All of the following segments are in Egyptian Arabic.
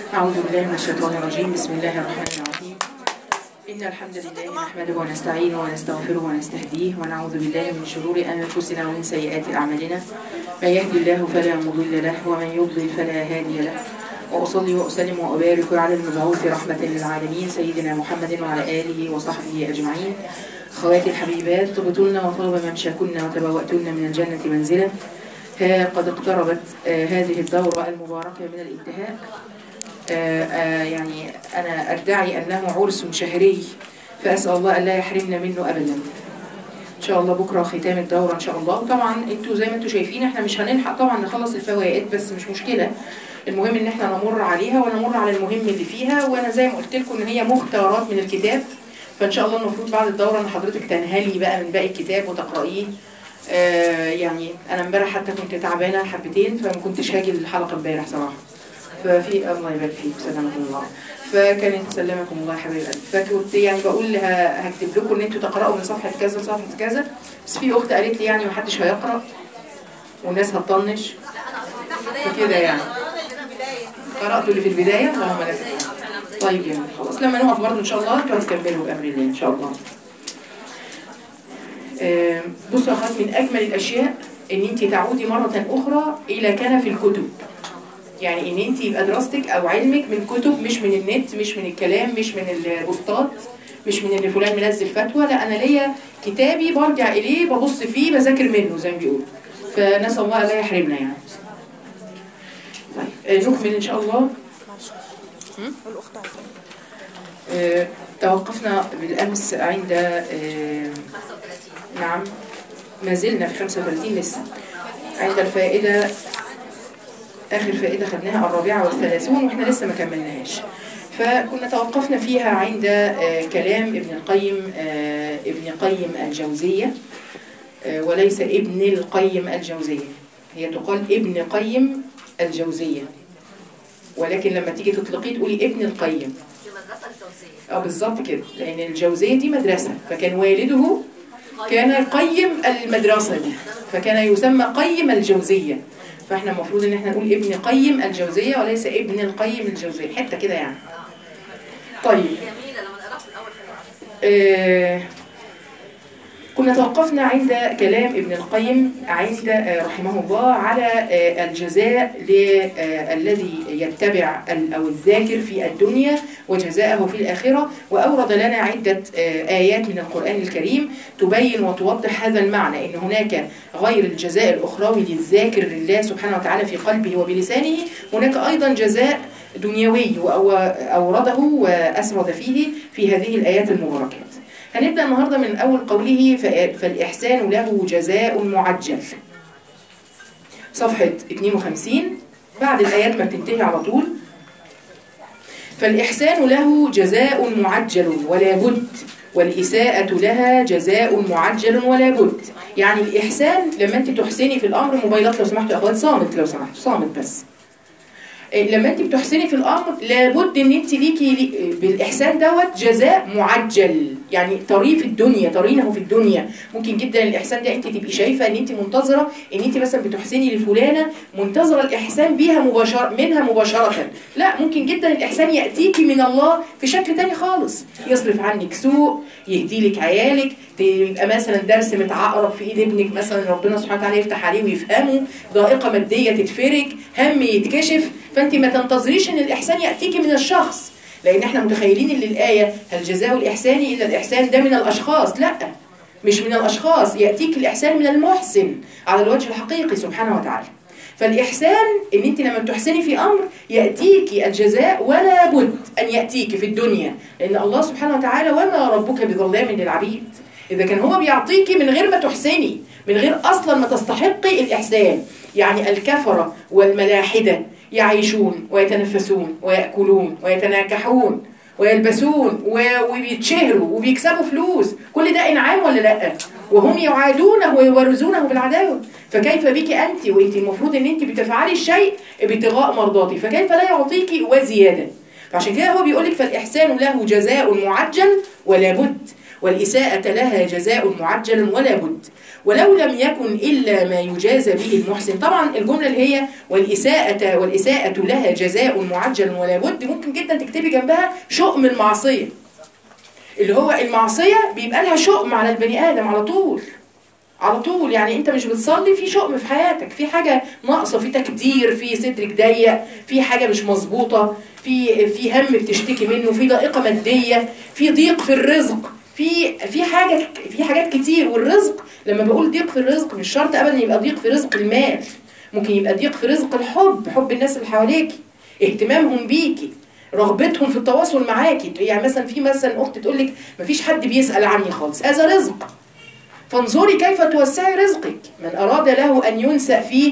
أعوذ بالله من الشيطان الرجيم بسم الله الرحمن الرحيم إن الحمد لله نحمده ونستعينه ونستغفره ونستهديه ونعوذ بالله من شرور أنفسنا ومن سيئات أعمالنا من يهدي الله فلا مضل له ومن يضلل فلا هادي له وأصلي وأسلم وأبارك على المبعوث رحمة للعالمين سيدنا محمد وعلى آله وصحبه أجمعين خواتي الحبيبات طبتن وطلب ممشاكن وتبوأتن من الجنة منزلا ها قد اقتربت آه، هذه الدورة المباركة من الانتهاء آه، آه، يعني أنا أدعي أنه عرس شهري فأسأل الله أن لا يحرمنا منه أبدا إن شاء الله بكرة ختام الدورة إن شاء الله وطبعا أنتوا زي ما أنتوا شايفين إحنا مش هنلحق طبعا نخلص الفوائد بس مش مشكلة المهم إن إحنا نمر عليها ونمر على المهم اللي فيها وأنا زي ما قلت لكم إن هي مختارات من الكتاب فإن شاء الله المفروض بعد الدورة إن حضرتك تنهلي بقى من باقي الكتاب وتقرأيه آه يعني أنا امبارح حتى كنت تعبانة حبتين فما كنتش هاجي الحلقة امبارح صراحة ففي الله يبارك فيك سلامكم الله فكانت سلمكم الله يا حبايب قلبي فكنت يعني بقول ه- هكتب لكم ان انتوا تقراوا من صفحه كذا لصفحه كذا بس في اخت قالت لي يعني محدش هيقرا والناس هتطنش فكده يعني قراتوا اللي في البدايه اللهم لك طيب يعني خلاص لما نقف برضه ان شاء الله انتوا هتكملوا بامر الله ان شاء الله آم، بصوا يا اخوات من اجمل الاشياء ان انت تعودي مره اخرى الى كنف الكتب يعني ان انت يبقى دراستك او علمك من كتب مش من النت مش من الكلام مش من البوستات مش من ان فلان منزل فتوى لا انا ليا كتابي برجع اليه ببص فيه بذاكر منه زي ما بيقولوا فنسال الله لا يحرمنا يعني طيب آه، نكمل ان شاء الله آه، توقفنا بالامس عند آه، نعم ما زلنا في 35 لسه عند الفائده آخر فائدة خدناها الرابعة والثلاثون وإحنا لسه ما كملناهاش فكنا توقفنا فيها عند آه، كلام ابن القيم آه، ابن قيم الجوزية آه، وليس ابن القيم الجوزية هي تقال ابن قيم الجوزية ولكن لما تيجي تطلقيه تقولي ابن القيم اه بالظبط كده لأن الجوزية دي مدرسة فكان والده كان قيم المدرسة دي فكان يسمى قيم الجوزية فاحنا المفروض ان احنا نقول ابن قيم الجوزية وليس ابن القيم الجوزية حتة كده يعني طيب جميلة لما نقرأ في الأول حلوة آه كنا توقفنا عند كلام ابن القيم عند آه، رحمه الله على آه، الجزاء ل- آه، الذي يتبع ال- أو الذاكر في الدنيا وجزاءه في الآخرة وأورد لنا عدة آه، آيات من القرآن الكريم تبين وتوضح هذا المعنى إن هناك غير الجزاء الأخروي للذاكر لله سبحانه وتعالى في قلبه وبلسانه هناك أيضا جزاء دنيوي وأورده وأسرد فيه في هذه الآيات المباركات هنبدأ النهاردة من أول قوله ف- فالإحسان له جزاء معجل صفحة 52 بعد الآيات ما بتنتهي على طول فالإحسان له جزاء معجل ولا بد والإساءة لها جزاء معجل ولا بد يعني الإحسان لما أنت تحسني في الأمر موبايلات لو سمحتوا يا أخوات صامت لو سمحتوا صامت بس إيه، لما انت بتحسني في الامر لابد ان انت ليكي لي- بالاحسان دوت جزاء معجل يعني طريق في الدنيا طريقه في الدنيا ممكن جدا الاحسان ده انت تبقي شايفه ان انت منتظره ان انت مثلا بتحسني لفلانه منتظره الاحسان بيها مباشره منها مباشره لا ممكن جدا الاحسان ياتيكي من الله في شكل تاني خالص يصرف عنك سوء يهدي لك عيالك يبقى مثلا درس متعقرب في ايد ابنك مثلا ربنا سبحانه وتعالى يفتح عليه ويفهمه ضائقه ماديه تتفرج هم يتكشف فانت ما تنتظريش ان الاحسان ياتيكي من الشخص لان احنا متخيلين ان الايه هل جزاء الاحسان الا الاحسان ده من الاشخاص لا مش من الاشخاص ياتيك الاحسان من المحسن على الوجه الحقيقي سبحانه وتعالى فالإحسان إن أنت لما تحسني في أمر يأتيك الجزاء ولا بد أن يأتيك في الدنيا لأن الله سبحانه وتعالى وما ربك بظلام للعبيد إذا كان هو بيعطيكي من غير ما تحسني من غير أصلا ما تستحقي الإحسان يعني الكفرة والملاحدة يعيشون ويتنفسون ويأكلون ويتناكحون ويلبسون و- وبيتشهروا وبيكسبوا فلوس كل ده إنعام ولا لأ وهم يعادونه ويبرزونه بالعداوة فكيف بك أنت وأنت المفروض أن أنت بتفعلي الشيء ابتغاء مرضاتي فكيف لا يعطيك وزيادة فعشان كده هو بيقول لك فالإحسان له جزاء معجل ولا بد والإساءة لها جزاء معجل ولا بد ولو لم يكن إلا ما يجازى به المحسن طبعا الجملة اللي هي والإساءة والإساءة لها جزاء معجل ولا بد ممكن جدا تكتبي جنبها شؤم المعصية اللي هو المعصية بيبقى لها شؤم على البني آدم على طول على طول يعني انت مش بتصلي في شؤم في حياتك في حاجة ناقصة في تكدير في صدرك ضيق في حاجة مش مظبوطة في في هم بتشتكي منه في ضائقة مادية في ضيق في الرزق في في حاجة في حاجات كتير والرزق لما بقول ضيق في الرزق مش شرط ابدا يبقى ضيق في رزق المال ممكن يبقى ضيق في رزق الحب حب الناس اللي حواليكي اهتمامهم بيكي رغبتهم في التواصل معاكي يعني مثلا في مثلا اخت تقول لك مفيش حد بيسال عني خالص هذا رزق فانظري كيف توسعي رزقك من اراد له ان ينسأ في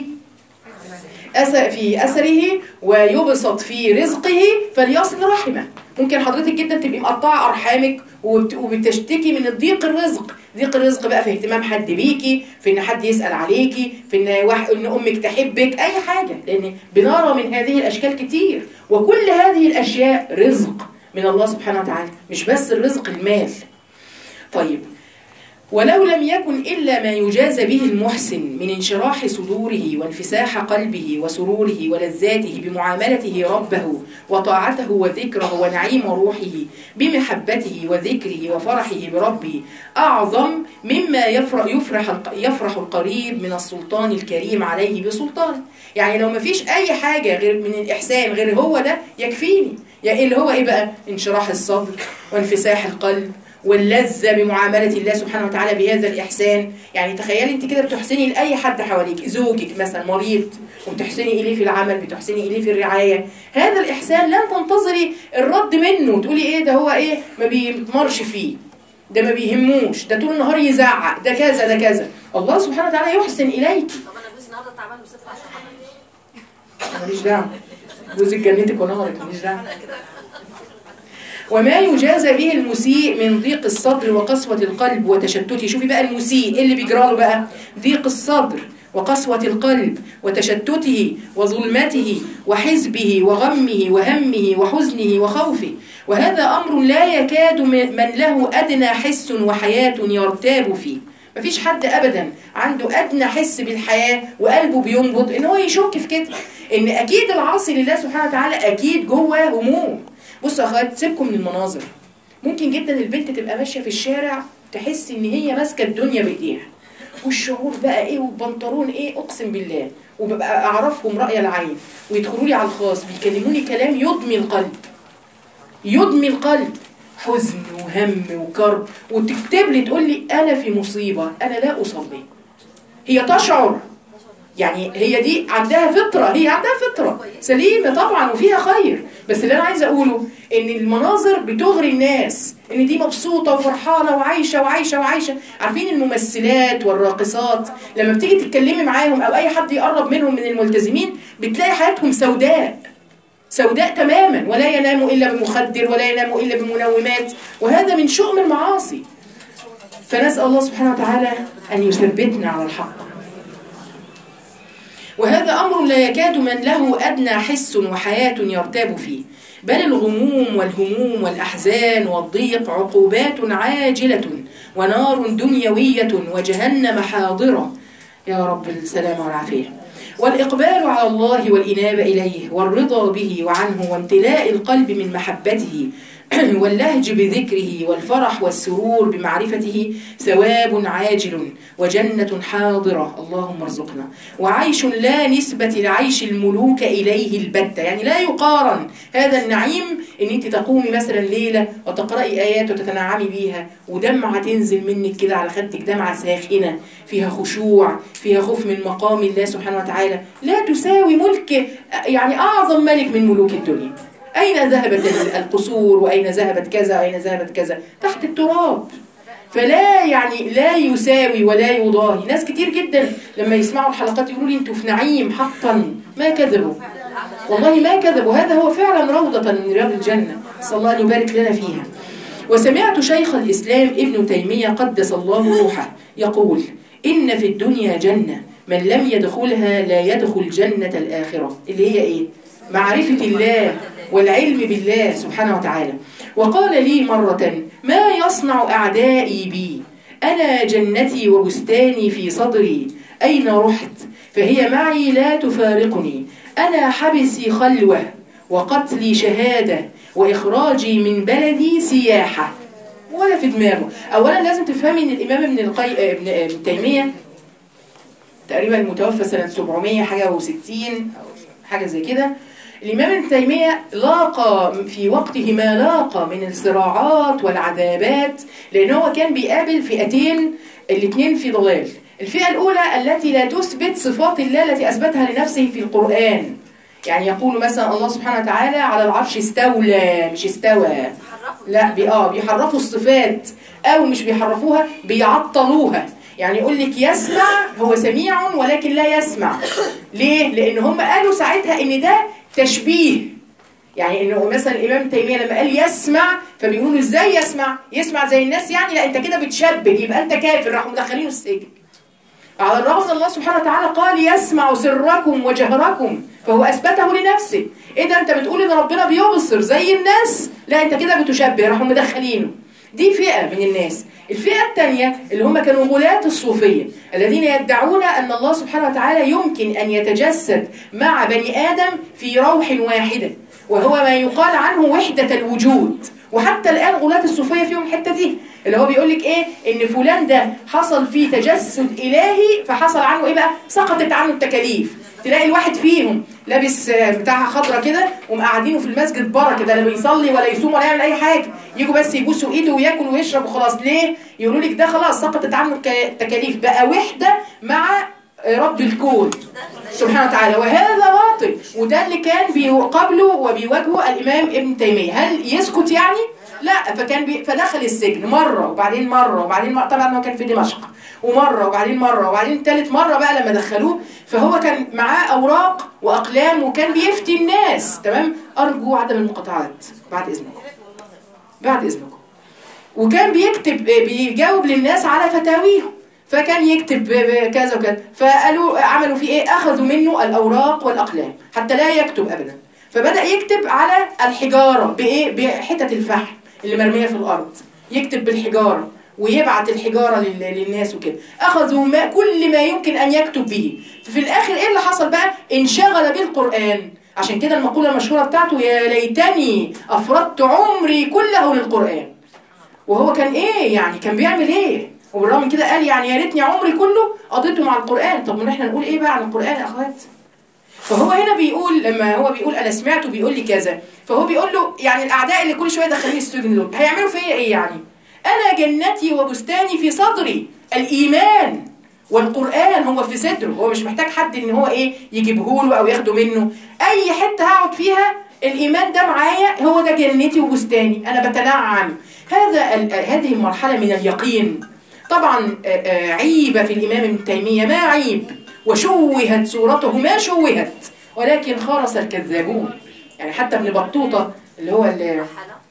أثر في اثره ويبسط في رزقه فليصل رحمه ممكن حضرتك جدا تبقي مقطعه ارحامك وبت- وبتشتكي من الضيق الرزق ضيق الرزق بقى في اهتمام حد بيكي في ان حد يسال عليكي في ان واحد ان امك تحبك اي حاجه لان بنرى من هذه الاشكال كتير وكل هذه الاشياء رزق من الله سبحانه وتعالى مش بس الرزق المال طيب ولو لم يكن إلا ما يجاز به المحسن من انشراح صدوره وانفساح قلبه وسروره ولذاته بمعاملته ربه وطاعته وذكره ونعيم روحه بمحبته وذكره وفرحه بربه أعظم مما يفرح, يفرح, الق- يفرح القريب من السلطان الكريم عليه بسلطان يعني لو ما فيش أي حاجة غير من الإحسان غير هو ده يكفيني يعني اللي هو إيه بقى انشراح الصدر وانفساح القلب واللذة بمعاملة الله سبحانه وتعالى بهذا الإحسان يعني تخيلي أنت كده بتحسني لأي حد حواليك زوجك مثلا مريض وبتحسني إليه في العمل بتحسني إليه في الرعاية هذا الإحسان لن تنتظري الرد منه تقولي إيه ده هو إيه ما بيمرش فيه ده ما بيهموش ده طول النهار يزعق ده كذا ده كذا الله سبحانه وتعالى يحسن إليك طب انا جوزي النهارده تعبان وسبت عشان خاطري ماليش دعوة جوزك جنتك ونهرك ماليش دعوة وما يجازى به المسيء من ضيق الصدر وقسوة القلب وتشتته شوفي بقى المسيء إيه اللي بيجراله بقى ضيق الصدر وقسوة القلب وتشتته وظلمته وحزبه وغمه وهمه وحزنه وخوفه وهذا أمر لا يكاد من له أدنى حس وحياة يرتاب فيه مفيش حد ابدا عنده ادنى حس بالحياه وقلبه بينبض ان هو يشك في كده ان اكيد العاصي لله سبحانه وتعالى اكيد جواه هموم بصوا يا اخوات سيبكم من المناظر ممكن جدا البنت تبقى ماشيه في الشارع تحس ان هي ماسكه الدنيا بايديها والشعور بقى ايه والبنطلون ايه اقسم بالله وببقى اعرفهم راي العين ويدخلوا لي على الخاص بيكلموني كلام يضمي القلب يدمي القلب حزن وهم وكرب وتكتب لي تقول لي انا في مصيبه انا لا اصلي هي تشعر يعني هي دي عندها فطره هي عندها فطره سليمه طبعا وفيها خير بس اللي انا عايزه اقوله ان المناظر بتغري الناس ان دي مبسوطه وفرحانه وعايشه وعايشه وعايشه عارفين الممثلات والراقصات لما بتيجي تتكلمي معاهم او اي حد يقرب منهم من الملتزمين بتلاقي حياتهم سوداء سوداء تماما ولا ينام إلا بمخدر ولا ينام إلا بمنومات وهذا من شؤم المعاصي فنسأل الله سبحانه وتعالى أن يثبتنا على الحق وهذا أمر لا يكاد من له أدنى حس وحياة يرتاب فيه بل الغموم والهموم والأحزان والضيق عقوبات عاجلة ونار دنيوية وجهنم حاضرة يا رب السلامة والعافية والإقبال على الله والإنابة إليه والرضا به وعنه وامتلاء القلب من محبته واللهج بذكره والفرح والسرور بمعرفته ثواب عاجل وجنة حاضرة اللهم ارزقنا وعيش لا نسبة لعيش الملوك إليه البتة يعني لا يقارن هذا النعيم ان انت تقومي مثلا ليلة وتقرأي آيات وتتنعمي بيها ودمعة تنزل منك كده على خدك دمعة ساخنة فيها خشوع فيها خوف من مقام الله سبحانه وتعالى لا تساوي ملك يعني أعظم ملك من ملوك الدنيا أين ذهبت القصور وأين ذهبت كذا وأين ذهبت كذا تحت التراب فلا يعني لا يساوي ولا يضاهي ناس كتير جدا لما يسمعوا الحلقات يقولوا لي انتوا في نعيم حقا ما كذبوا والله ما كذبوا هذا هو فعلا روضة من رياض الجنة صلى الله أن يبارك لنا فيها وسمعت شيخ الإسلام ابن تيمية قدس الله روحه يقول إن في الدنيا جنة من لم يدخلها لا يدخل جنة الآخرة اللي هي إيه؟ معرفة الله والعلم بالله سبحانه وتعالى وقال لي مرة ما يصنع أعدائي بي أنا جنتي وبستاني في صدري أين رحت فهي معي لا تفارقني أنا حبسي خلوة وقتلي شهادة وإخراجي من بلدي سياحة ولا في دماغه أولا لازم تفهمي أن الإمام ابن, القي... ابن... ابن تيمية تقريبا متوفى سنة 700 حاجة و60 أو حاجة زي كده الإمام ابن تيمية لاقى في وقته ما لاقى من الصراعات والعذابات لأن هو كان بيقابل فئتين الاثنين في ضلال الفئة الأولى التي لا تثبت صفات الله التي أثبتها لنفسه في القرآن يعني يقول مثلا الله سبحانه وتعالى على العرش استولى مش استوى حرفوا لا بي اه بيحرفوا الصفات او مش بيحرفوها بيعطلوها يعني يقول لك يسمع هو سميع ولكن لا يسمع ليه لان هم قالوا ساعتها ان ده تشبيه يعني انه مثلا الامام ابن تيميه لما قال يسمع فبيقولوا ازاي يسمع يسمع زي الناس يعني لا انت كده بتشبه يبقى انت كافر راحوا مدخلينه السجن على الرغم ان الله سبحانه وتعالى قال يسمع سركم وجهركم فهو اثبته لنفسه ايه ده انت بتقول ان ربنا بيبصر زي الناس لا انت كده بتشبه راحوا مدخلينه دي فئة من الناس الفئة الثانية اللي هم كانوا غلاة الصوفية الذين يدعون أن الله سبحانه وتعالى يمكن أن يتجسد مع بني آدم في روح واحدة وهو ما يقال عنه وحدة الوجود وحتى الآن غلاة الصوفية فيهم الحتة دي اللي هو بيقول لك ايه ان فلان ده حصل فيه تجسد الهي فحصل عنه ايه بقى سقطت عنه التكاليف تلاقي الواحد فيهم لابس آه، بتاعها خضرة كده ومقعدينه في المسجد بره كده لا بيصلي ولا يصوم ولا يعمل اي حاجه يجوا بس يبوسوا ايده وياكل ويشرب وخلاص ليه يقولوا لك ده خلاص سقطت عنه الك- التكاليف بقى وحده مع آه، رب الكون سبحانه وتعالى وهذا باطل وده اللي كان بيقابله وبيواجهه الامام ابن تيميه هل يسكت يعني لا فكان بي... فدخل السجن مره وبعدين مره وبعدين مرة طبعا هو كان في دمشق ومره وبعدين مره وبعدين ثالث مره بقى لما دخلوه فهو كان معاه اوراق واقلام وكان بيفتي الناس تمام ارجو عدم المقاطعات بعد اذنكم بعد اذنكم وكان بيكتب بيجاوب للناس على فتاويهم فكان يكتب ب- ب- كذا وكذا فقالوا عملوا فيه ايه اخذوا منه الاوراق والاقلام حتى لا يكتب ابدا فبدا يكتب على الحجاره بايه بحتت الفحم اللي مرميه في الارض يكتب بالحجاره ويبعت الحجاره لل- للناس وكده اخذوا ما كل ما يمكن ان يكتب به ففي الاخر ايه اللي حصل بقى انشغل بالقران عشان كده المقوله المشهوره بتاعته يا ليتني افردت عمري كله للقران وهو كان ايه يعني كان بيعمل ايه وبالرغم من كده قال يعني يا ريتني عمري كله قضيته مع القران طب ما احنا نقول ايه بقى عن القران يا اخوات فهو هنا بيقول لما هو بيقول انا سمعته بيقول لي كذا فهو بيقول له يعني الاعداء اللي كل شويه داخلين السجن دول هيعملوا فيا ايه يعني انا جنتي وبستاني في صدري الايمان والقران هو في صدره هو مش محتاج حد ان هو ايه يجيبه له او ياخده منه اي حته هقعد فيها الايمان ده معايا هو ده جنتي وبستاني انا بتنعم هذا ال- هذه المرحله من اليقين طبعا آه، آه، عيب في الامام ابن تيميه ما عيب وشوهت صورته ما شوهت ولكن خرس الكذابون يعني حتى ابن بطوطه اللي هو ال-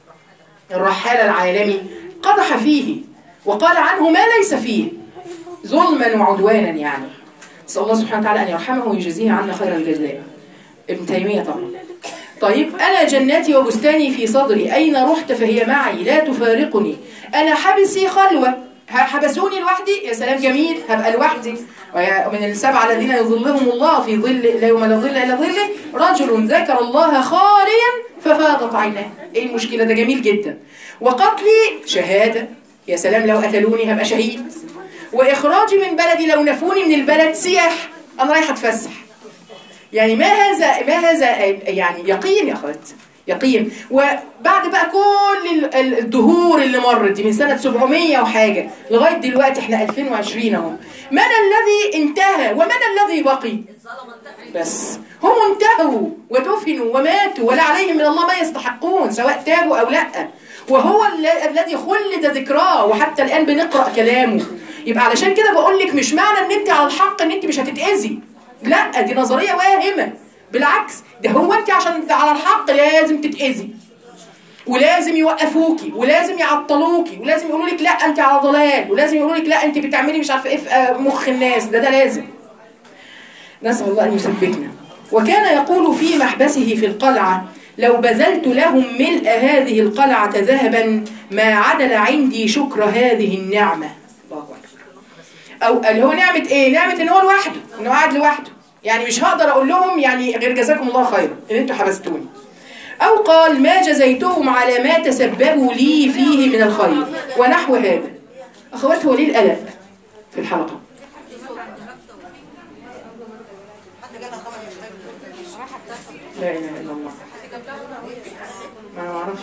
الرحال العالمي قدح فيه وقال عنه ما ليس فيه ظلما وعدوانا يعني نسأل الله سبحانه وتعالى أن يرحمه ويجزيه عنا خير الجزاء ابن تيمية طبعا طيب أنا جناتي وبستاني في صدري أين رحت فهي معي لا تفارقني أنا حبسي خلوة ه- حبسوني لوحدي يا سلام جميل هبقى لوحدي ومن السبعة الذين يظلهم الله في ظل لا يوم لا ظل إلا ظله رجل ذكر الله خاليا ففاضت عيناه ايه المشكلة ده جميل جدا وقتلي شهادة يا سلام لو قتلوني هبقى شهيد وإخراجي من بلدي لو نفوني من البلد سياح أنا رايحة أتفسح يعني ما هذا ما هذا يعني يقين يا اخوات يقين وبعد بقى كل ال- ال- الدهور اللي مرت دي من سنة 700 وحاجة لغاية دلوقتي احنا 2020 اهو من الذي انتهى ومن الذي بقي الظلمه انتهت بس هم انتهوا ودفنوا وماتوا ولا عليهم من الله ما يستحقون سواء تابوا او لا وهو ال- الذي خلد ذكراه وحتى الان بنقرا كلامه يبقى علشان كده بقول لك مش معنى ان انت على الحق ان انت مش هتتاذي لا دي نظريه واهمه بالعكس ده هو انت عشان على الحق لازم تتاذي ولازم يوقفوكي ولازم يعطلوكي ولازم يقولوا لك لا انت على ضلال ولازم يقولوا لك لا انت بتعملي مش عارفه ايه في آه، مخ الناس ده ده لازم نسأل الله أن يثبتنا وكان يقول في محبسه في القلعة لو بذلت لهم ملء هذه القلعة ذهبا ما عدل عندي شكر هذه النعمة الله أكبر أو اللي هو نعمة إيه؟ نعمة إن هو لوحده إنه قاعد لوحده يعني مش هقدر أقول لهم يعني غير جزاكم الله خيرا إن أنتوا حبستوني أو قال ما جزيتهم على ما تسببوا لي فيه من الخير ونحو هذا أخوات هو ليه القلق في الحلقة لا إله إلا الله ما أنا معرفش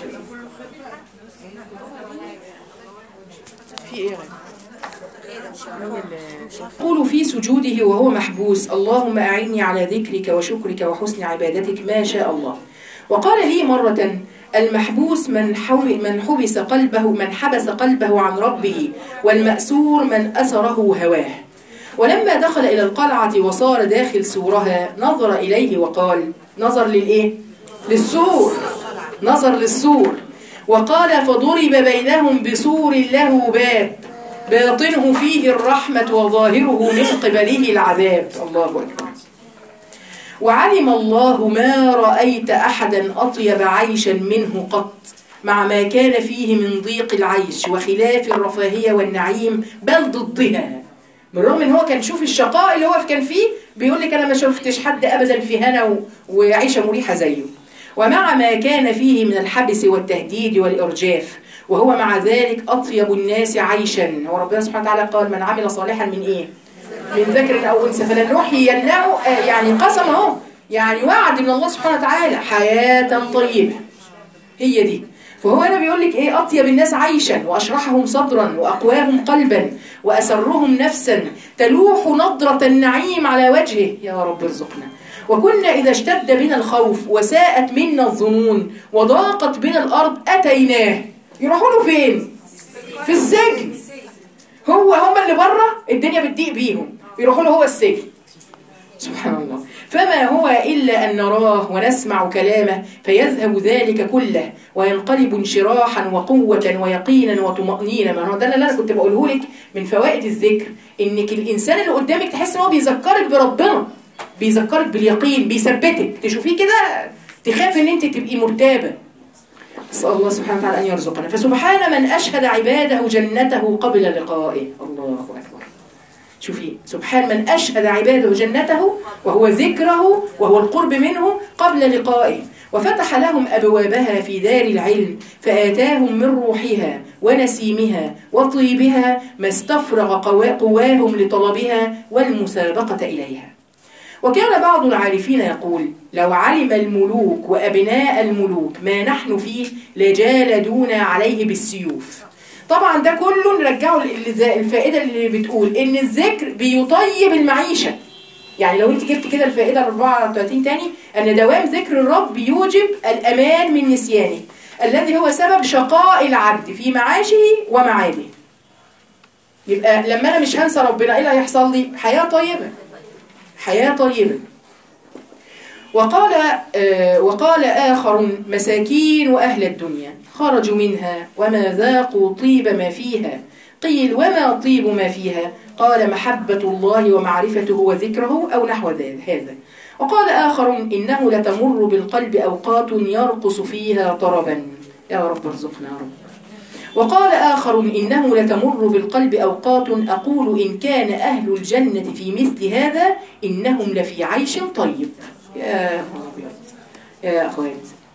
في إيه يقول في سجوده وهو محبوس اللهم أعني على ذكرك وشكرك وحسن عبادتك ما شاء الله وقال لي مرة المحبوس من حو- من حبس قلبه من حبس قلبه عن ربه والمأسور من أسره هواه ولما دخل إلى القلعة وصار داخل سورها نظر إليه وقال نظر للإيه؟ للسور نظر للسور وقال فضرب بينهم بسور له باب باطنه فيه الرحمة وظاهره من قبله العذاب الله أكبر وعلم الله ما رأيت أحدا أطيب عيشا منه قط مع ما كان فيه من ضيق العيش وخلاف الرفاهية والنعيم بل ضدها بالرغم ان هو كان شوف الشقاء اللي هو كان فيه بيقول لك انا ما شفتش حد ابدا في هنا و- وعيشه مريحه زيه ومع ما كان فيه من الحبس والتهديد والارجاف وهو مع ذلك اطيب الناس عيشا هو ربنا سبحانه وتعالى قال من عمل صالحا من ايه من ذكر او انثى فلنحيينه آه، يعني قسم اهو يعني وعد من الله سبحانه وتعالى حياه طيبه هي دي فهو هنا بيقول لك ايه اطيب الناس عيشا واشرحهم صدرا واقواهم قلبا واسرهم نفسا تلوح نضره النعيم على وجهه يا رب ارزقنا وكنا اذا اشتد بنا الخوف وساءت منا الظنون وضاقت بنا الارض اتيناه يروحوا له فين في السجن هو هم اللي بره الدنيا بتضيق بيهم يروحوا له هو السجن سبحان الله فما هو إلا أن نراه ونسمع كلامه فيذهب ذلك كله وينقلب انشراحا وقوة ويقينا وطمأنينة ما هو ده اللي أنا كنت بقوله لك من فوائد الذكر إنك الإنسان اللي قدامك تحس إن هو بيذكرك بربنا بيذكرك باليقين بيثبتك تشوفيه كده تخاف إن أنت تبقي مرتابة نسأل الله سبحانه وتعالى أن يرزقنا فسبحان من أشهد عباده جنته قبل لقائه الله أكبر شوفي سبحان من أشهد عباده جنته وهو ذكره وهو القرب منه قبل لقائه وفتح لهم أبوابها في دار العلم فآتاهم من روحها ونسيمها وطيبها ما استفرغ قوا- قواهم لطلبها والمسابقة إليها وكان بعض العارفين يقول لو علم الملوك وأبناء الملوك ما نحن فيه لجالدونا عليه بالسيوف طبعا ده كله نرجعه لل- الفائدة اللي بتقول إن الذكر بيطيب المعيشة يعني لو انت جبت كده الفائدة ال 34 تاني أن دوام ذكر الرب يوجب الأمان من نسيانه الذي هو سبب شقاء العبد في معاشه ومعاده يبقى لما أنا مش هنسى ربنا إيه اللي هيحصل لي؟ حياة طيبة حياة طيبة وقال آه وقال آخر مساكين أهل الدنيا خرجوا منها وما ذاقوا طيب ما فيها قيل وما طيب ما فيها قال محبة الله ومعرفته وذكره أو نحو ذا- هذا وقال آخر إنه لتمر بالقلب أوقات يرقص فيها طربا يا رب ارزقنا يا رب وقال آخر إنه لتمر بالقلب أوقات أقول إن كان أهل الجنة في مثل هذا إنهم لفي عيش طيب يا نهار أبيض يا أخوات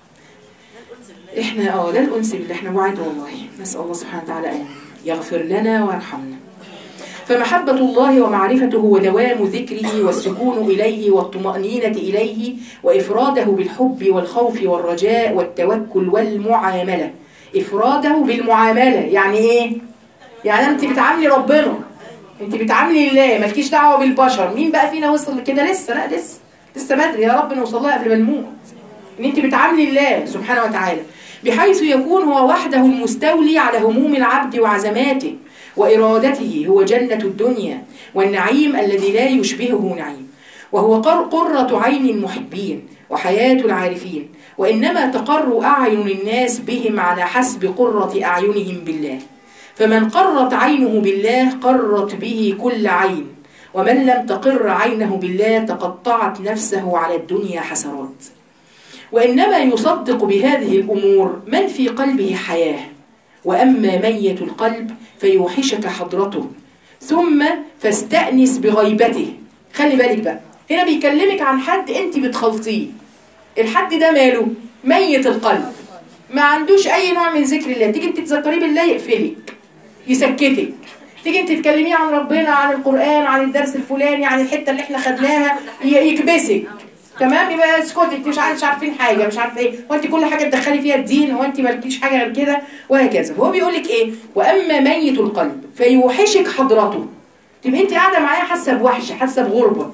إحنا آه ده الأنس بالله إحنا وعد والله نسأل الله سبحانه وتعالى أن يغفر لنا ويرحمنا فمحبة الله ومعرفته ودوام ذكره والسكون إليه والطمأنينة إليه وإفراده بالحب والخوف والرجاء والتوكل والمعاملة إفراده بالمعاملة يعني إيه؟ يعني أنت بتعاملي ربنا أنت بتعاملي الله مالكيش دعوة بالبشر مين بقى فينا وصل كده لسه لا لسه لسه بدري يا رب نوصل لها قبل ما نموت ان انت بتعاملي الله سبحانه وتعالى بحيث يكون هو وحده المستولي على هموم العبد وعزماته وإرادته هو جنة الدنيا والنعيم الذي لا يشبهه نعيم وهو قر- قرة عين المحبين وحياة العارفين وإنما تقر أعين الناس بهم على حسب قرة أعينهم بالله فمن قرت عينه بالله قرت به كل عين ومن لم تقر عينه بالله تقطعت نفسه على الدنيا حسرات وإنما يصدق بهذه الأمور من في قلبه حياة وأما ميت القلب فيوحشك حضرته ثم فاستأنس بغيبته خلي بالك بقى هنا بيكلمك عن حد انت بتخلطيه الحد ده ماله ميت القلب ما عندوش اي نوع من ذكر الله تيجي انت تذكريه بالله يقفلك يسكتك تيجي انت تكلميه عن ربنا عن القرآن عن الدرس الفلاني عن الحتة اللي احنا خدناها ي- يكبسك تمام يبقى اسكتي انت مش عارف- مش عارفين حاجه مش عارفه ايه هو انت كل حاجه تدخلي فيها الدين هو انت مالكيش حاجه غير كده وهكذا هو بيقول لك ايه واما ميت القلب فيوحشك حضرته تبقى انت قاعده معاه حاسه بوحشه حاسه بغربه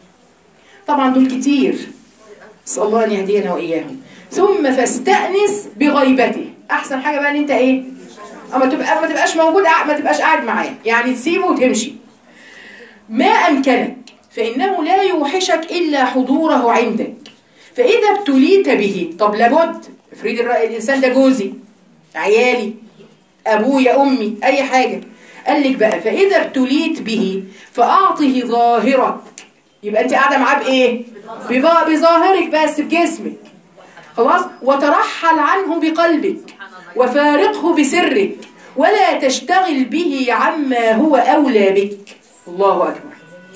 طبعا دول كتير نسال الله ان يهدينا واياهم ثم فاستأنس بغيبته احسن حاجه بقى ان انت ايه اما تبقى ما تبقاش موجود قاعد- ما تبقاش قاعد معاه يعني تسيبه وتمشي ما امكنك فانه لا يوحشك الا حضوره عندك فاذا ابتليت به طب لابد افرض الر- الانسان ده جوزي عيالي ابويا امي اي حاجه قال لك بقى فاذا ابتليت به فاعطه ظاهرك يبقى انت قاعده معاه بايه بظا- بظاهرك بس بجسمك خلاص وترحل عنه بقلبك وفارقه بسرك ولا تشتغل به عما هو اولى بك الله اكبر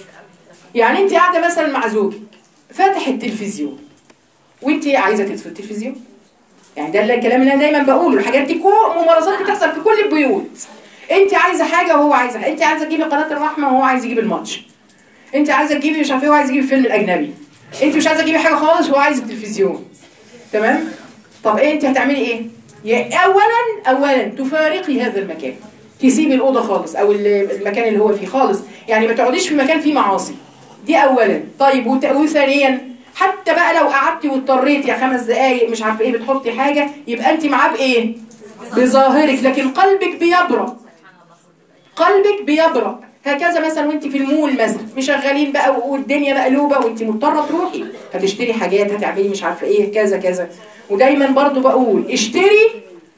يعني انت قاعده مثلا مع زوجك فاتح التلفزيون وانت عايزه تطفي التلفزيون يعني ده الكلام اللي انا دايما بقوله الحاجات دي كو ممارسات بتحصل في كل البيوت انت عايزه حاجه وهو عايزه حاجة. انت عايزه تجيبي قناه الرحمه وهو عايز يجيب الماتش انت عايزه تجيبي مش عارفه ايه وهو عايز يجيب الفيلم الاجنبي انت مش عايزه تجيبي حاجه خالص وهو عايز التلفزيون تمام طب ايه انت هتعملي ايه يا اولا اولا تفارقي هذا المكان تسيبي الاوضه خالص او ال- المكان اللي هو فيه خالص يعني ما تقعديش في مكان فيه معاصي دي اولا طيب وت- وثانيا حتى بقى لو قعدتي واضطريتي يا خمس دقايق مش عارفه ايه بتحطي حاجه يبقى انت معاه بايه بظاهرك لكن قلبك بيبرأ قلبك بيبرأ هكذا مثلا وانت في المول مثلا مشغلين بقى والدنيا مقلوبه وانت مضطره تروحي هتشتري حاجات هتعملي مش عارفه ايه كذا كذا ودايما برضو بقول اشتري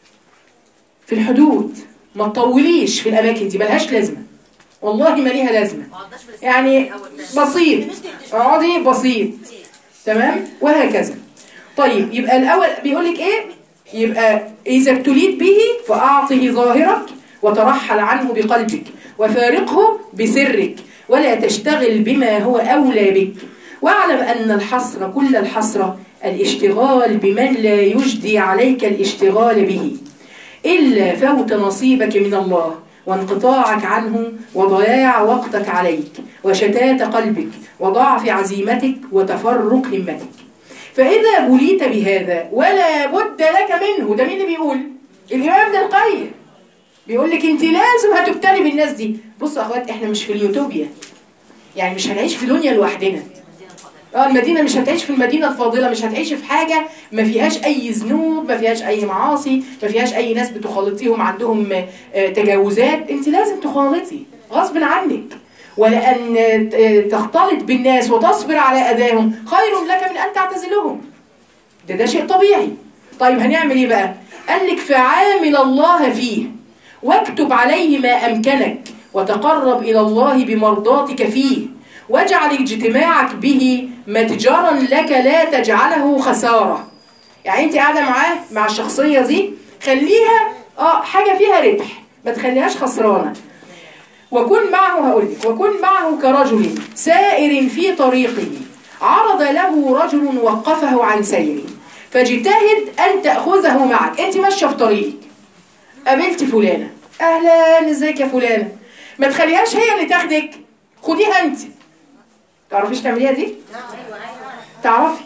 في الحدود ما تطوليش في الاماكن دي ملهاش لازمه والله ما ليها لازمه ما عدناش بس يعني بسيط اقعدي بسيط تمام وهكذا طيب يبقى الاول بيقول لك ايه يبقى اذا ابتليت به فاعطه ظاهرك وترحل عنه بقلبك وفارقه بسرك ولا تشتغل بما هو اولى بك واعلم ان الحصر كل الحصر الاشتغال بمن لا يجدي عليك الاشتغال به إلا فوت نصيبك من الله وانقطاعك عنه وضياع وقتك عليك وشتات قلبك وضعف عزيمتك وتفرق همتك فإذا بليت بهذا ولا بد لك منه ده مين اللي بيقول؟ الإمام ابن القيم بيقول لك انت لازم هتبتلي بالناس دي بصوا يا اخوات احنا مش في اليوتوبيا يعني مش هنعيش في دنيا لوحدنا اه المدينة مش هتعيش في المدينة الفاضلة مش هتعيش في حاجة ما فيهاش أي ذنوب ما فيهاش أي معاصي ما فيهاش أي ناس بتخالطيهم عندهم آه، تجاوزات أنت لازم تخالطي غصب عنك ولأن آه، تختلط بالناس وتصبر على أذاهم خير لك من أن تعتزلهم ده ده شيء طبيعي طيب هنعمل ايه بقى قال لك فعامل الله فيه واكتب عليه ما أمكنك وتقرب إلى الله بمرضاتك فيه واجعل اجتماعك به متجرا لك لا تجعله خسارة يعني انت قاعدة معاه مع الشخصية دي خليها اه حاجة فيها ربح ما تخليهاش خسرانة وكن معه هقول لك وكن معه كرجل سائر في طريقه عرض له رجل وقفه عن سيره فاجتهد أن تأخذه معك أنت ماشية في طريقك قابلت فلانة أهلا ازيك يا فلانة ما تخليهاش هي اللي تاخدك خديها أنت تعرفيش تعمليها دي؟ تعرفي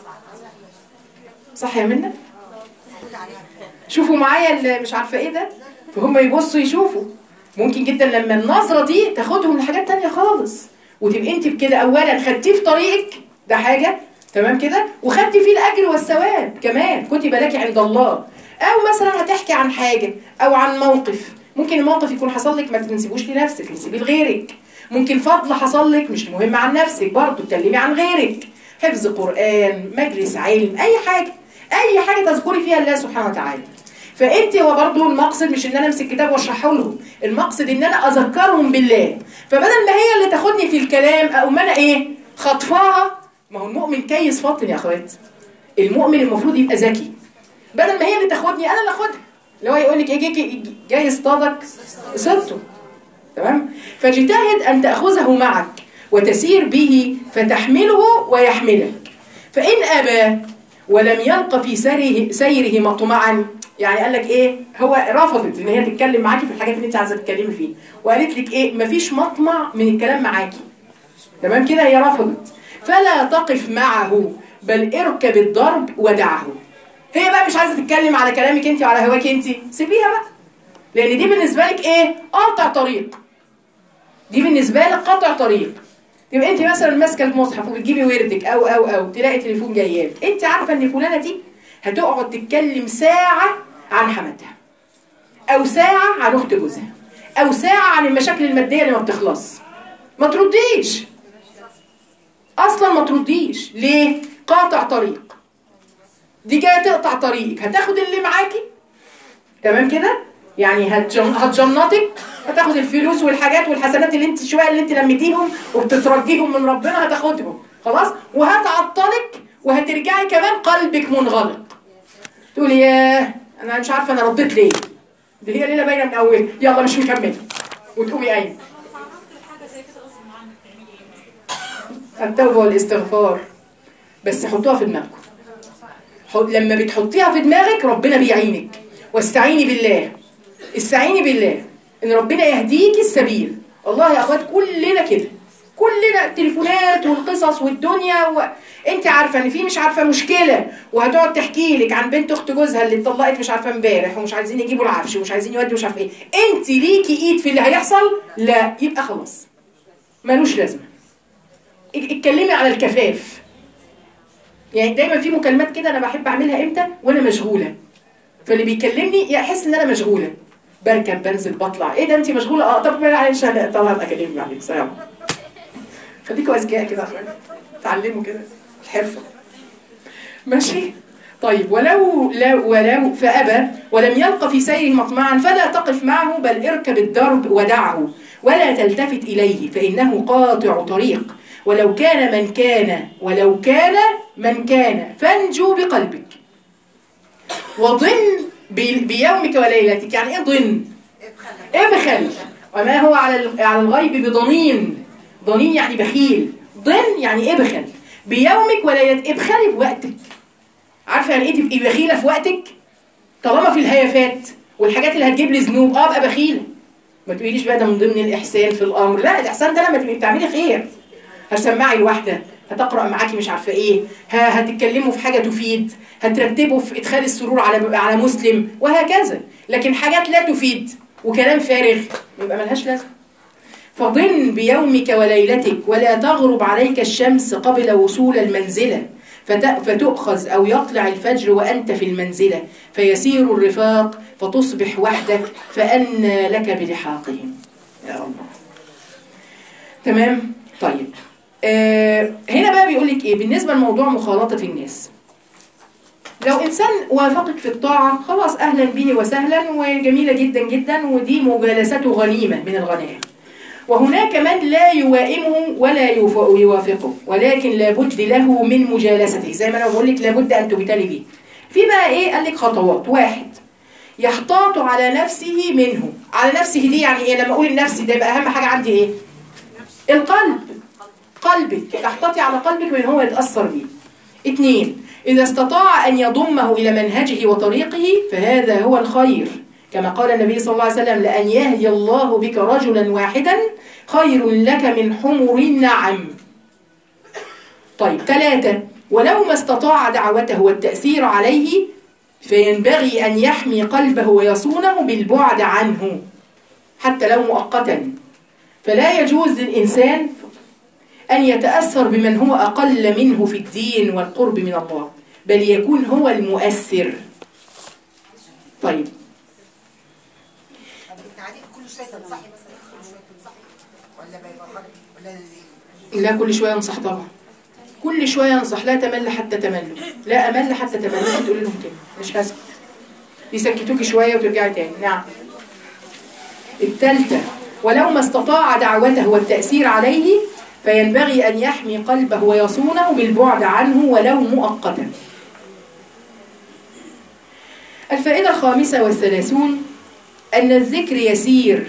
صح يا منى؟ شوفوا معايا اللي مش عارفة ايه ده فهم يبصوا يشوفوا ممكن جدا لما النظرة دي تاخدهم لحاجات تانية خالص وتبقى انت بكده اولا خدتيه في طريقك ده حاجة تمام كده وخدتي فيه الاجر والثواب كمان كتب لك عند الله او مثلا هتحكي عن حاجة او عن موقف ممكن الموقف يكون حصل لك ما تنسيبوش لنفسك تنسيبيه لغيرك ممكن فضل حصل لك مش مهم عن نفسك برضه تكلمي عن غيرك حفظ قرآن مجلس علم اي حاجة اي حاجة تذكري فيها الله سبحانه وتعالى فانت هو برضه المقصد مش ان انا امسك كتاب واشرحه لهم المقصد ان انا اذكرهم بالله فبدل ما هي اللي تاخدني في الكلام او ما انا ايه خطفاها ما هو المؤمن كيس فطن يا اخوات المؤمن المفروض يبقى ذكي بدل ما هي اللي تاخدني انا اللي اخدها اللي هو يقول لك ايه جاي- جاي جاي يصطادك صدته تمام فاجتهد ان تاخذه معك وتسير به فتحمله ويحملك فان ابى ولم يلق في سيره سيره مطمعا يعني قال لك ايه هو رفضت ان هي تتكلم معاكي في الحاجات اللي انت عايزه تتكلمي فيها وقالت لك ايه مفيش مطمع من الكلام معاكي تمام كده هي رفضت فلا تقف معه بل اركب الضرب ودعه هي بقى مش عايزه تتكلم على كلامك انت وعلى هواك انت سيبيها بقى لان دي بالنسبه لك ايه قطع طريق دي بالنسبه لك قطع طريق تبقى انت مثلا ماسكه المصحف وبتجيبي وردك او او او تلاقي تليفون جايلك انت عارفه ان فلانه دي هتقعد تتكلم ساعه عن حماتها او ساعه عن اخت جوزها او ساعه عن المشاكل الماديه اللي ما بتخلص ما ترديش اصلا ما ترديش ليه قاطع طريق دي جايه تقطع طريقك هتاخد اللي معاكي تمام كده يعني هتجن... هتجنطك هتاخد الفلوس والحاجات والحسنات اللي انت شويه اللي انت لميتيهم وبتترجيهم من ربنا هتاخدهم خلاص وهتعطلك وهترجعي كمان قلبك منغلق تقولي ياه انا مش عارفه انا رديت ليه دي هي ليله باينه من اولها يلا مش مكمله وتقومي قايمه التوبه والاستغفار بس حطوها في دماغكم حط- لما بتحطيها في دماغك ربنا بيعينك واستعيني بالله استعيني بالله ان ربنا يهديك السبيل والله يا اخوات كلنا كده كلنا التليفونات والقصص والدنيا و... انت عارفه ان في مش عارفه مشكله وهتقعد تحكي لك عن بنت اخت جوزها اللي اتطلقت مش عارفه امبارح ومش عايزين يجيبوا العفش ومش عايزين يودوا مش عارفه ايه انت ليكي ايد في اللي هيحصل لا يبقى خلاص ملوش لازمه ات- اتكلمي على الكفاف يعني دايما في مكالمات كده انا بحب اعملها امتى وانا مشغوله فاللي بيكلمني يحس ان انا مشغوله بركب بنزل بطلع ايه ده انت مشغوله اه طب معلش انا طب هبقى اكلمك بعدين سلام خليكوا اذكياء كده عشان تعلموا كده الحرفه ماشي طيب ولو لو ولو فأبى ولم يلق في سيره مطمعا فلا تقف معه بل اركب الدرب ودعه ولا تلتفت إليه فإنه قاطع طريق ولو كان من كان ولو كان من كان فانجو بقلبك وضن بي- بيومك وليلتك يعني ايه ضن ابخل وما هو على ال- على الغيب بضنين ضنين يعني بخيل ضن يعني ابخل بيومك وليلتك ابخلي بوقتك عارفه يعني ايه تبقي بخيله في وقتك طالما في الهيافات والحاجات اللي هتجيب لي ذنوب اه ابقى بخيله ما تقوليش بقى ده من ضمن الاحسان في الامر لا الاحسان ده لما تبقي بتعملي خير هتسمعي الواحده هتقرا معاكي مش عارفه ايه ه- هتتكلموا في حاجه تفيد هترتبوا في ادخال السرور على على مسلم وهكذا لكن حاجات لا تفيد وكلام فارغ يبقى ملهاش لازمه فضن بيومك وليلتك ولا تغرب عليك الشمس قبل وصول المنزلة فت- فتؤخذ أو يطلع الفجر وأنت في المنزلة فيسير الرفاق فتصبح وحدك فأنى لك بلحاقهم يا الله تمام طيب آه هنا بقى بيقول لك ايه بالنسبة لموضوع مخالطة الناس لو إنسان وافقك في الطاعة خلاص أهلا به وسهلا وجميلة جدا جدا ودي مجالسته غنيمة من الغنائم وهناك من لا يوائمه ولا يوف- يوافقه ولكن لابد له من مجالسته زي ما انا بقول لك لابد ان تبتلي به في بقى ايه قال لك خطوات واحد يحتاط على نفسه منه على نفسه دي يعني ايه لما اقول النفس ده يبقى اهم حاجه عندي ايه القلب قلبك تحتاطي على قلبك من هو يتاثر بيه اثنين إذا استطاع أن يضمه إلى منهجه وطريقه فهذا هو الخير كما قال النبي صلى الله عليه وسلم لأن يهدي الله بك رجلا واحدا خير لك من حمر النعم طيب ثلاثة ولو ما استطاع دعوته والتأثير عليه فينبغي أن يحمي قلبه ويصونه بالبعد عنه حتى لو مؤقتا فلا يجوز للإنسان أن يتأثر بمن هو أقل منه في الدين والقرب من الله بل يكون هو المؤثر طيب طب التعليق كل شويه تنصحي مثلا كل شويه تنصحي ولا بيبقى غلط ولا إيه؟ لا كل شوية انصح طبعا كل شوية انصح لا تمل حتى تملوا لا أمل حتى تملوا تقول لهم كده مش هسكت يسكتوكي شوية وترجعي تاني نعم الثالثة ولو ما استطاع دعوته والتأثير عليه فينبغي أن يحمي قلبه ويصونه بالبعد عنه ولو مؤقتا الفائدة الخامسة والثلاثون أن الذكر يسير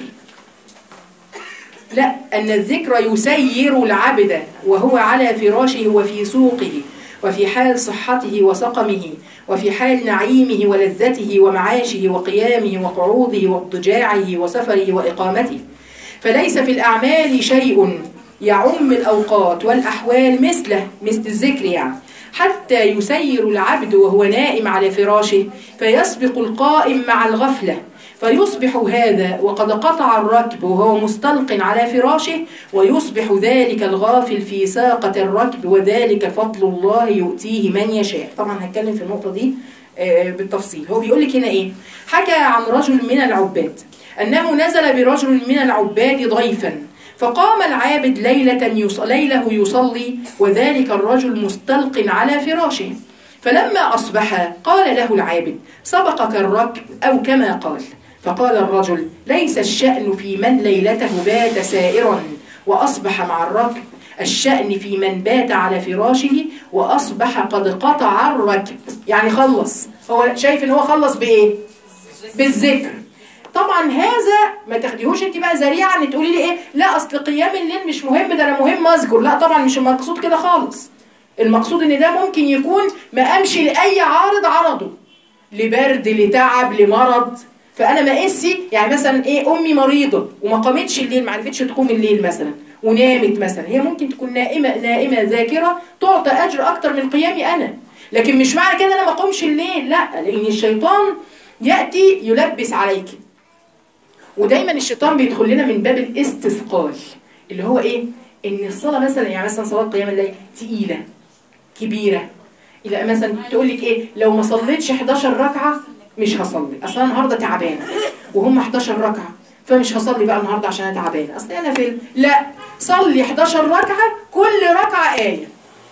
لا أن الذكر يسير العبد وهو على فراشه وفي سوقه وفي حال صحته وسقمه وفي حال نعيمه ولذته ومعاشه وقيامه وقعوده واضطجاعه وسفره وإقامته فليس في الأعمال شيء يعم الأوقات والأحوال مثله مثل الذكر يعني حتى يسير العبد وهو نائم على فراشه فيسبق القائم مع الغفلة فيصبح هذا وقد قطع الركب وهو مستلق على فراشه ويصبح ذلك الغافل في ساقة الركب وذلك فضل الله يؤتيه من يشاء طبعا هنتكلم في النقطة دي آه، بالتفصيل هو بيقول لك هنا ايه حكى عن رجل من العباد أنه نزل برجل من العباد ضيفا فقام العابد ليلة يص... ليله يصلي وذلك الرجل مستلق على فراشه فلما أصبح قال له العابد سبقك الركب أو كما قال فقال الرجل ليس الشأن في من ليلته بات سائرا وأصبح مع الركب الشأن في من بات على فراشه وأصبح قد قطع الركب يعني خلص هو شايف ان هو خلص بإيه؟ بالذكر طبعا هذا ما تاخديهوش انت بقى ذريعه ان تقولي لي ايه لا اصل قيام الليل مش مهم ده انا مهم اذكر لا طبعا مش المقصود كده خالص المقصود ان ده ممكن يكون ما امشي لاي عارض عرضه لبرد لتعب لمرض فانا مقاسي يعني مثلا ايه امي مريضه وما قامتش الليل ما عرفتش تقوم الليل مثلا ونامت مثلا هي ممكن تكون نائمه نائمه ذاكره تعطى اجر اكتر من قيامي انا لكن مش معنى كده انا ما اقومش الليل لا لان الشيطان ياتي يلبس عليك ودايما الشيطان بيدخل لنا من باب الاستثقال اللي هو ايه ان الصلاه مثلا يعني مثلا صلاه قيام الليل تقيله كبيره الى مثلا تقول لك ايه لو ما صليتش 11 ركعه مش هصلي اصل انا النهارده تعبانه وهم 11 ركعه فمش هصلي بقى النهارده عشان انا تعبانه اصل انا في لا صلي 11 ركعه كل ركعه ايه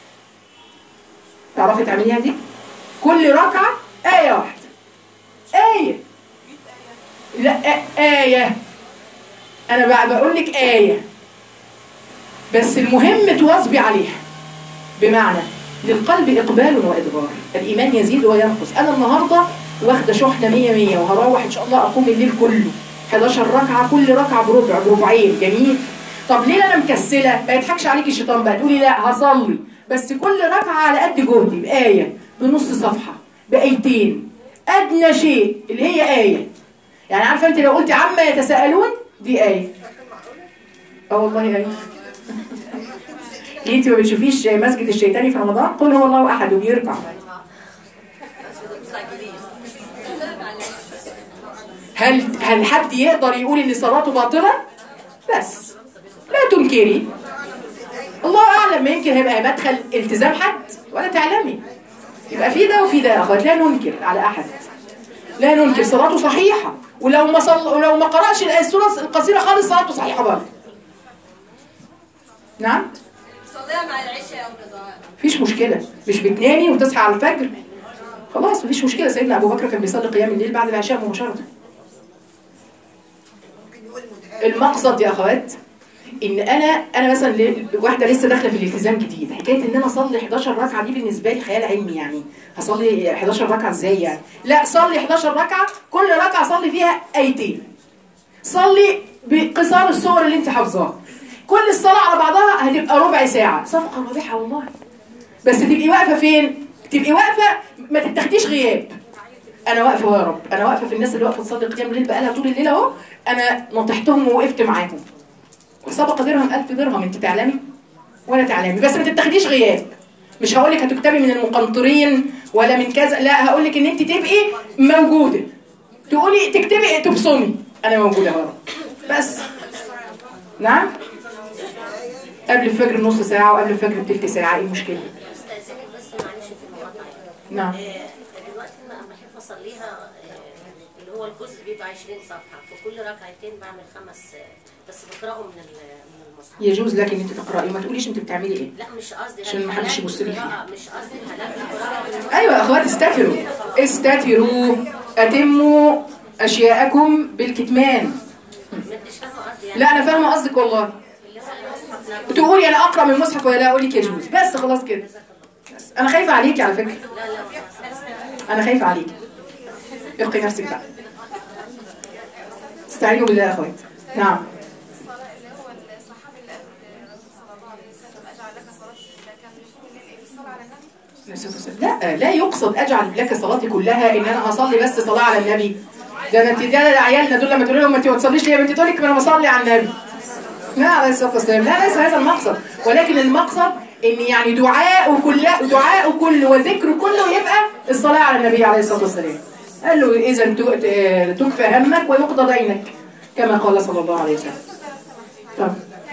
تعرفي تعمليها دي كل ركعه ايه واحده ايه لا آ- آية أنا بقى بقول لك آية بس المهم تواظبي عليها بمعنى للقلب إقبال وإدبار الإيمان يزيد وينقص أنا النهاردة واخدة شحنة مية مية وهروح إن شاء الله أقوم الليل كله 11 ركعة كل ركعة بربع بربعين جميل طب ليه أنا مكسلة ما يضحكش عليك الشيطان بقى تقولي لا هصلي بس كل ركعة على قد جهدي بآية بنص صفحة بآيتين أدنى شيء اللي هي آية يعني عارفه انت لو قلتي عما يتساءلون دي ايه اه والله ايه ليه انت ما بتشوفيش مسجد الشيطاني في رمضان قل هو الله احد وبيركع هل هل حد يقدر يقول ان صلاته باطله بس لا تنكري الله اعلم ما يمكن هيبقى مدخل التزام حد ولا تعلمي يبقى في ده وفي ده يا اخوات لا ننكر على احد لا ننكر صلاته صحيحة ولو ما صل... ولو ما قرأش السورة القصيرة خالص صلاته صحيحة برضه نعم صليها مع العشاء يا ابن ضمان مفيش مشكلة مش بتنامي وتصحى على الفجر خلاص مفيش مشكلة سيدنا أبو بكر كان بيصلي قيام الليل بعد العشاء مباشرة ممكن يقول متهاب المقصد يا أخوات إن أنا أنا مثلا ل- واحدة لسه داخلة في الالتزام جديد حكاية إن أنا أصلي 11 ركعة دي بالنسبة لي خيال علمي يعني هصلي 11 ركعة إزاي يعني لا صلي 11 ركعة كل ركعة صلي فيها آيتين صلي بقصار الصور اللي أنت حافظاها كل الصلاة على بعضها هتبقى ربع ساعة صفقة رابحة والله بس تبقي واقفة فين؟ تبقي واقفة ما تتاخديش غياب انا واقفه يا رب انا واقفه في الناس اللي واقفه تصلي قيام الليل بقالها طول الليل اهو انا نطحتهم ووقفت معاهم وسبق درهم ألف درهم انت تعلمي ولا تعلمي بس ما تتاخديش غياب مش هقول لك هتكتبي من المقنطرين ولا من كذا لا هقول لك ان انت تبقي موجوده تقولي تكتبي تبصمي انا موجوده يا رب بس نعم قبل الفجر نص ساعه وقبل الفجر بتلت ساعه ايه المشكله استاذنك بس معلش في المقاطعه نعم آه، دلوقتي انا لما احب اصليها آه، اللي هو الجزء بيبقى 20 صفحه في كل ركعتين بعمل خمس آه، بس بقراه من ال- من المصحف يجوز لك ان انت تقراي وما تقوليش انت بتعملي ايه لا مش قصدي عشان ما حدش يبص لي فيها. مش قصدي حالات القراءه من المصحف. ايوه يا اخوات استتروا استتروا اتموا اشياءكم بالكتمان ما انتش فاهمه قصدي يعني لا انا فاهمه قصدك والله اللي هو المصحف نفسه. تقولي انا اقرا من المصحف ولا لا اقول لك يجوز بس خلاص كده بس انا خايفه عليكي على فكره لا لا انا خايفه عليكي ابقي نفسك بقى استعينوا بالله يا اخوات نعم الصلاة اللي هو الصحابي اللي قال الرسول صلى الله عليه وسلم اجعل لك صلاة ده كان يقول الليل ايه الصلاة على النبي لا لا يقصد اجعل لك صلاتي كلها ان انا هصلي بس صلاه على النبي ده انا انت ده عيالنا دول لما تقول لهم انت ما تصليش ليه يا بنتي تقول لك ما انا بصلي على النبي لا عليه الصلاه والسلام لا ليس هذا المقصد ولكن المقصد ان يعني دعاء كله دعاء كله وذكر كله يبقى الصلاه على النبي عليه الصلاه والسلام قال له اذا ت- ت- تكفى همك ويقضى دينك كما قال صلى الله عليه وسلم طب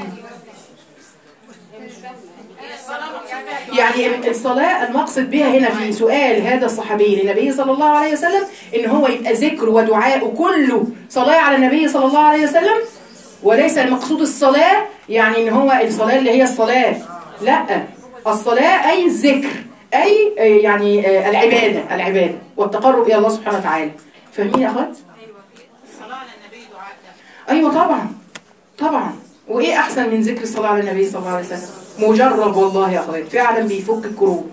يعني الصلاة المقصد بها هنا في سؤال هذا الصحابي للنبي صلى الله عليه وسلم ان هو يبقى ذكر ودعاء كله صلاة على النبي صلى الله عليه وسلم وليس المقصود الصلاة يعني ان هو الصلاة اللي هي الصلاة لا الصلاة اي الذكر اي آه، يعني آه، العبادة العبادة والتقرب الى الله سبحانه وتعالى فاهمين يا اخوات؟ الصلاة على النبي دعاء ده ايوه طبعا طبعا وايه احسن من ذكر الصلاه على النبي صلى الله عليه وسلم مجرب والله يا اخوات فعلا بيفك الكروب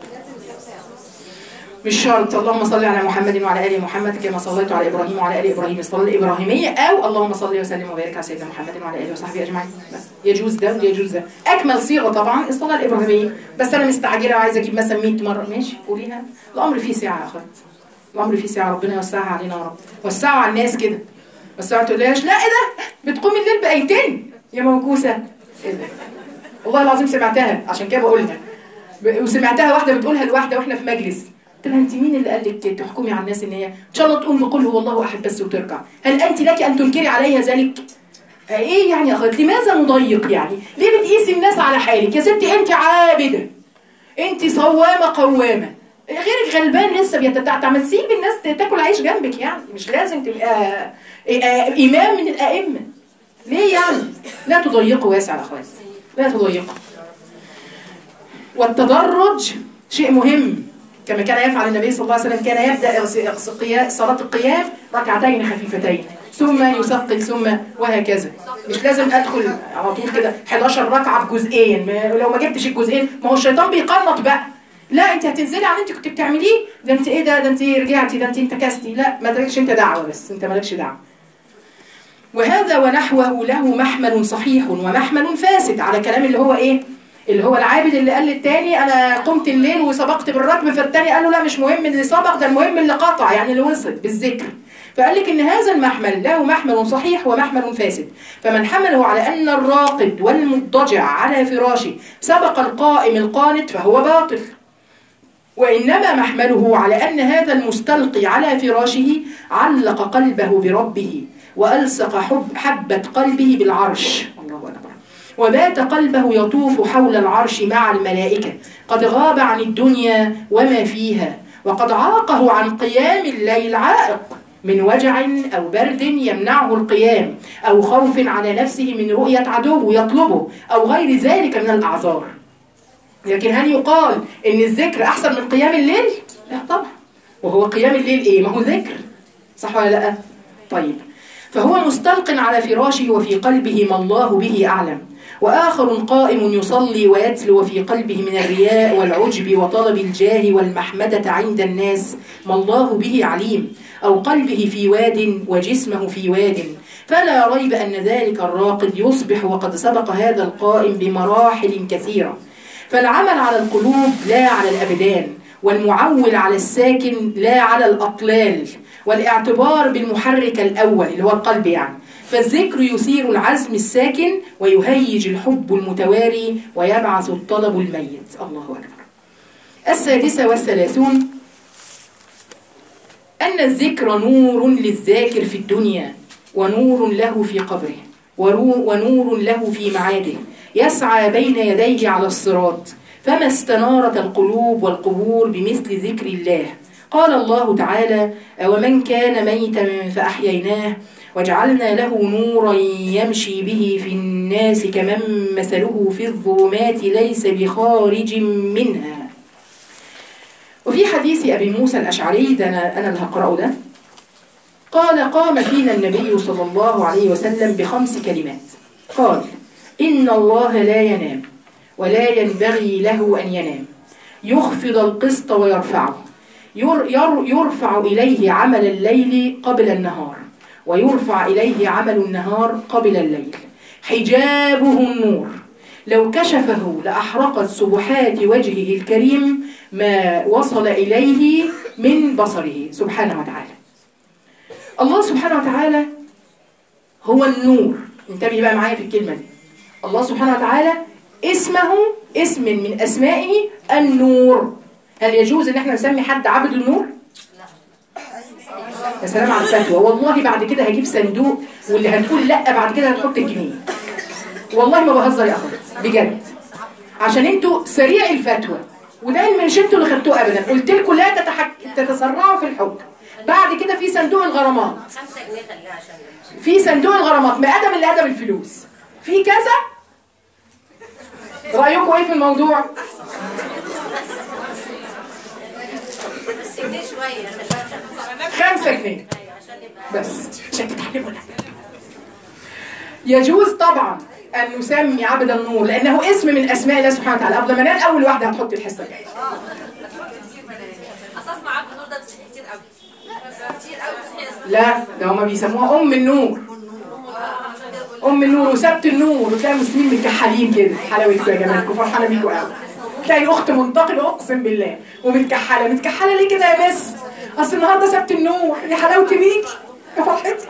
مش شرط اللهم صل على محمد وعلى ال محمد كما صليت على ابراهيم وعلى ال ابراهيم الصلاه الابراهيميه او اللهم صل وسلم وبارك على سيدنا محمد وعلى اله وصحبه اجمعين بس يجوز ده ويجوز ده اكمل صيغه طبعا الصلاه الابراهيميه بس انا مستعجله وعايزه اجيب مثلا 100 مره ماشي قوليها الامر فيه سعه يا اخوات الامر فيه سعه ربنا يوسعها علينا يا رب وسعوا على الناس كده بس ما تقولهاش لا ايه ده بتقومي الليل بايتين يا موكوسه ايه ده والله العظيم سمعتها عشان كده بقولها ب- وسمعتها واحده بتقولها لواحده واحنا في مجلس قلت لها انت مين اللي قال لك تحكمي على الناس ان هي ان شاء الله تقوم بقول هو الله احد بس وتركع هل انت لك ان تنكري عليها ذلك آه، ايه يعني يا اخوات لماذا نضيق يعني ليه بتقيسي الناس على حالك يا ستي انت عابده انت صوامه قوامه غيرك غلبان لسه بيتتعتع ما تسيب الناس تاكل عيش جنبك يعني مش لازم تبقى آه، آه، امام من الائمه ليه يعني لا تضيقوا واسع يا اخوات لا تضيقوا والتدرج شيء مهم كما كان يفعل النبي صلى الله عليه وسلم كان يبدا إغس- قيا- صلاه القيام ركعتين خفيفتين ثم يثقل ثم وهكذا مش لازم ادخل على طول كده 11 ركعه في جزئين ما- لو ما جبتش الجزئين ما هو الشيطان بيقنط بقى لا انت هتنزلي على اللي انت كنت بتعمليه ده انت ايه ده ده انت رجعتي ده انت انتكستي لا ما تركش انت دعوه بس انت مالكش دعوه وهذا ونحوه له محمل صحيح ومحمل فاسد على كلام اللي هو ايه اللي هو العابد اللي قال للتاني انا قمت الليل وسبقت بالركب فالتاني قال له لا مش مهم اللي سبق ده المهم اللي قطع يعني اللي وصل بالذكر فقال لك ان هذا المحمل له محمل صحيح ومحمل فاسد فمن حمله على ان الراقد والمضطجع على فراشه سبق القائم القانت فهو باطل وإنما محمله على أن هذا المستلقي على فراشه علق قلبه بربه وألصق حب حبة قلبه بالعرش الله أكبر وبات قلبه يطوف حول العرش مع الملائكة قد غاب عن الدنيا وما فيها وقد عاقه عن قيام الليل عائق من وجع أو برد يمنعه القيام أو خوف على نفسه من رؤية عدو يطلبه أو غير ذلك من الأعذار لكن هل يقال ان الذكر احسن من قيام الليل لا طبعا وهو قيام الليل ايه ما هو ذكر صح ولا لا طيب فهو مستلق على فراشه وفي قلبه ما الله به اعلم واخر قائم يصلي ويتلو وفي قلبه من الرياء والعجب وطلب الجاه والمحمده عند الناس ما الله به عليم او قلبه في واد وجسمه في واد فلا ريب ان ذلك الراقد يصبح وقد سبق هذا القائم بمراحل كثيره فالعمل على القلوب لا على الأبدان والمعول على الساكن لا على الأطلال والاعتبار بالمحرك الأول اللي هو القلب يعني فالذكر يثير العزم الساكن ويهيج الحب المتواري ويبعث الطلب الميت الله أكبر السادسة والثلاثون أن الذكر نور للذاكر في الدنيا ونور له في قبره ورو- ونور له في معاده يسعى بين يديه على الصراط فما استنارت القلوب والقبور بمثل ذكر الله قال الله تعالى ومن كان ميتا فأحييناه وجعلنا له نورا يمشي به في الناس كمن مثله في الظلمات ليس بخارج منها وفي حديث أبي موسى الأشعري ده أنا, أنا اللي هقرأه ده قال قام فينا النبي صلى الله عليه وسلم بخمس كلمات قال إن الله لا ينام ولا ينبغي له أن ينام يخفض القسط ويرفعه ير ير يرفع إليه عمل الليل قبل النهار ويرفع إليه عمل النهار قبل الليل حجابه النور لو كشفه لأحرقت سبحات وجهه الكريم ما وصل إليه من بصره سبحانه وتعالى الله سبحانه وتعالى هو النور انتبه بقى معايا في الكلمة دي الله سبحانه وتعالى اسمه اسم من أسمائه النور هل يجوز ان احنا نسمي حد عبد النور؟ يا سلام على الفتوى والله بعد كده هجيب صندوق واللي هتقول لا بعد كده هتحط الجنيه والله ما بهزر يا اخوات بجد عشان انتوا سريع الفتوى وده مش انتوا اللي خدتوه ابدا قلت لكم لا تتحك... تتسرعوا في الحكم بعد كده في صندوق الغرامات خمسة جنيه خليها عشان في صندوق الغرامات ما ادم اللي ادم الفلوس في كذا رايكم ايه في الموضوع بس جنيه شوية خمسة جنيه ايوه عشان يبقى بس عشان تتعلموا الأدب. يجوز طبعا ان نسمي عبد النور لانه اسم من اسماء الله سبحانه وتعالى قبل ما ننام اول واحده هتحط الحصه الجايه اساس مع عبد النور ده بتصحي كتير قوي كتير قوي بتصحي اسمها لا ده هما بيسموها ام النور ام النور وسبت النور وتلاقي المسلمين متكحلين كده حلاوتكم يا جماعه فرحانه بيكم قوي تلاقي الاخت منتقبه اقسم بالله ومتكحله متكحله ليه كده يا مس اصل النهارده سبت النور يا حلاوتي بيكي يا فرحتي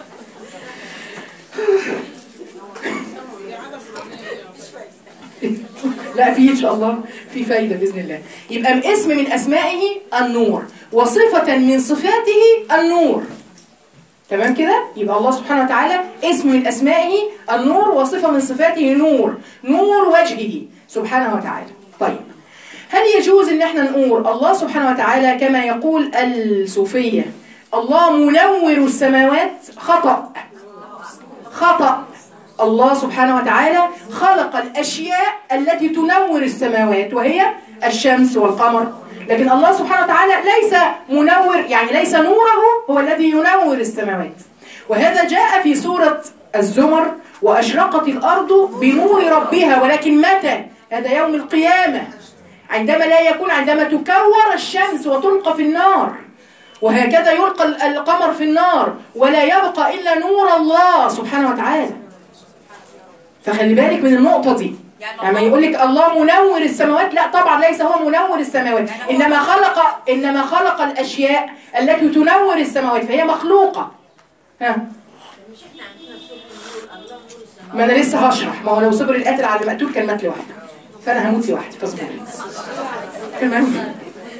لا في ان شاء الله في فايده باذن الله يبقى اسم من اسمائه النور وصفه من صفاته النور تمام كده يبقى الله سبحانه وتعالى اسم من اسمائه النور وصفه من صفاته نور نور وجهه سبحانه وتعالى طيب هل يجوز ان احنا نقول الله سبحانه وتعالى كما يقول الصوفيه الله منور السماوات خطأ خطأ الله سبحانه وتعالى خلق الأشياء التي تنور السماوات وهي الشمس والقمر لكن الله سبحانه وتعالى ليس منور يعني ليس نوره هو الذي ينور السماوات وهذا جاء في سورة الزمر وأشرقت الأرض بنور ربها ولكن متى؟ هذا يوم القيامة عندما لا يكون عندما تكور الشمس وتلقى في النار وهكذا يلقى القمر في النار ولا يبقى إلا نور الله سبحانه وتعالى فخلي بالك من النقطة دي لما يقول لك الله منور السماوات لا طبعا ليس هو منور السماوات إنما خلق إنما خلق الأشياء التي تنور السماوات فهي مخلوقة ها ما أنا لسه هشرح ما هو لو صبر القاتل على المقتول كان مات لوحده فأنا هموت لوحدي فاصبري تمام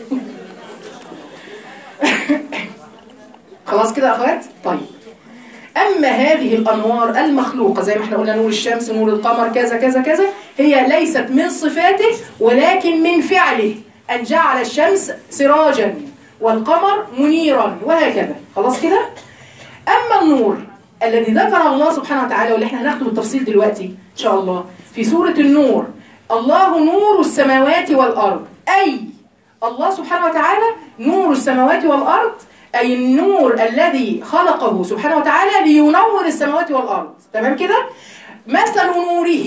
خلاص كده يا اخوات طيب اما هذه الانوار المخلوقه زي ما احنا قلنا نور الشمس نور القمر كذا كذا كذا هي ليست من صفاته ولكن من فعله ان جعل الشمس سراجا والقمر منيرا وهكذا خلاص كده اما النور الذي ذكره الله سبحانه وتعالى واللي احنا هناخده بالتفصيل دلوقتي ان شاء الله في سوره النور الله نور السماوات والارض اي الله سبحانه وتعالى نور السماوات والارض أي النور الذي خلقه سبحانه وتعالى لينور السماوات والأرض تمام كده؟ مثل نوره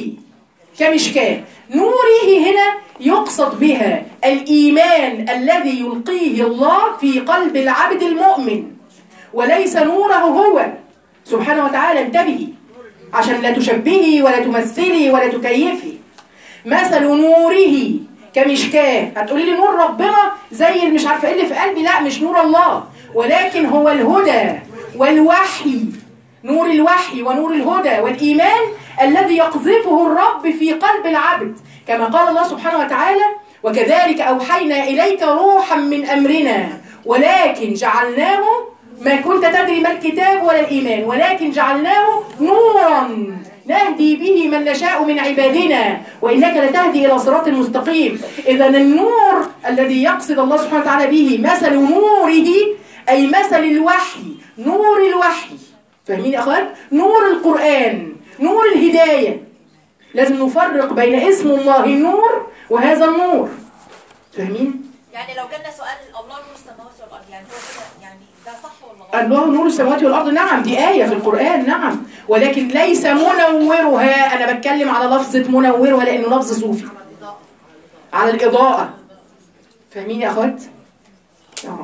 كمشكاة نوره هنا يقصد بها الإيمان الذي يلقيه الله في قلب العبد المؤمن وليس نوره هو سبحانه وتعالى انتبهي عشان لا تشبهي ولا تمثلي ولا تكيفي مثل نوره كمشكاه هتقولي لي نور ربنا زي اللي مش عارفه ايه اللي في قلبي لا مش نور الله ولكن هو الهدى والوحي نور الوحي ونور الهدى والإيمان الذي يقذفه الرب في قلب العبد كما قال الله سبحانه وتعالى وكذلك أوحينا إليك روحا من أمرنا ولكن جعلناه ما كنت تدري ما الكتاب ولا الإيمان ولكن جعلناه نورا نهدي به من نشاء من عبادنا وإنك لتهدي إلى صراط مستقيم إذا النور الذي يقصد الله سبحانه وتعالى به مثل نوره أي مثل الوحي نور الوحي فاهمين يا أخوات؟ نور القرآن نور الهداية لازم نفرق بين اسم الله النور وهذا النور فاهمين؟ يعني لو جالنا سؤال الله نور السماوات والارض يعني هو كده يعني ده صح ولا غلط؟ الله نور السماوات والأرض نعم دي آية في القرآن نعم ولكن ليس منورها أنا بتكلم على لفظة منورها لأنه لفظ صوفي على الإضاءة فاهمين يا أخوات؟ يا رب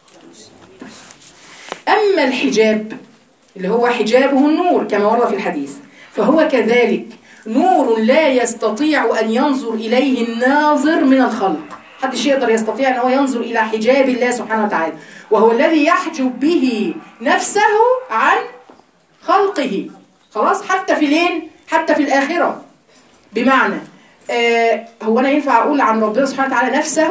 أما الحجاب اللي هو حجابه النور كما ورد في الحديث فهو كذلك نور لا يستطيع أن ينظر إليه الناظر من الخلق محدش يقدر يستطيع أن هو ينظر إلى حجاب الله سبحانه وتعالى وهو الذي يحجب به نفسه عن خلقه خلاص حتى في لين حتى في الآخرة بمعنى آه هو أنا ينفع أقول عن ربنا سبحانه وتعالى نفسه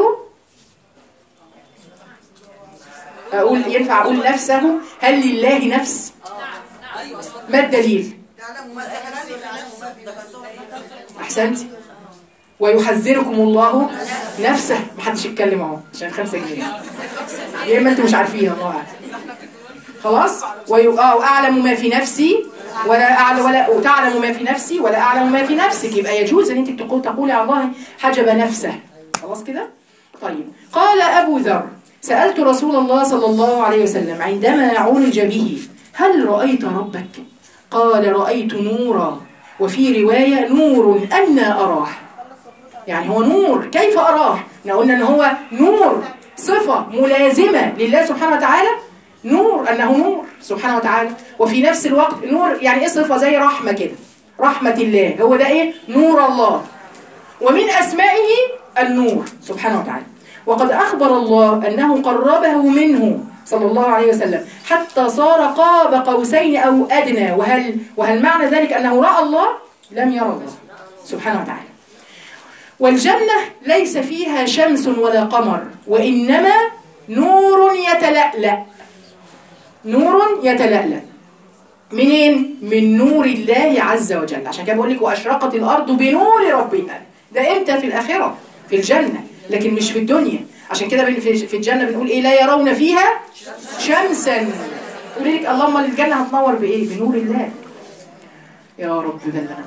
أقول ينفع أقول نفسه هل لله نفس ما الدليل تعلم ما تخفي ما في نفسه أحسنتي ويحذركم الله نفسه محدش يتكلم اهو عشان خمسة جنيه يا اما انتوا مش عارفين الله اعلم خلاص وي... اه واعلم ما في نفسي ولا اعلم ولا وتعلم ما في نفسي ولا اعلم ما في نفسك يبقى يجوز ان انت تقول تقولي على الله حجب نفسه خلاص كده طيب قال ابو ذر سالت رسول الله صلى الله عليه وسلم عندما عرج به هل رايت ربك قال رايت نورا وفي روايه نور انا اراه يعني هو نور كيف أراه احنا قلنا ان هو نور صفة ملازمة لله سبحانه وتعالى نور أنه نور سبحانه وتعالى وفي نفس الوقت نور يعني ايه صفة زي رحمة كده رحمة الله هو ده ايه نور الله ومن أسمائه النور سبحانه وتعالى وقد أخبر الله أنه قربه منه صلى الله عليه وسلم حتى صار قاب قوسين أو أدنى وهل, وهل معنى ذلك أنه رأى الله لم يرى الله سبحانه وتعالى والجنة ليس فيها شمس ولا قمر وإنما نور يتلألأ نور يتلألأ منين؟ من نور الله عز وجل عشان كده بقول لك وأشرقت الأرض بنور ربها ده إمتى في الآخرة في الجنة لكن مش في الدنيا عشان كده بن- في في الجنة بنقول إيه لا يرون فيها شمسا يقول لك اللهم الجنة هتنور بإيه؟ بنور الله يا رب بلغنا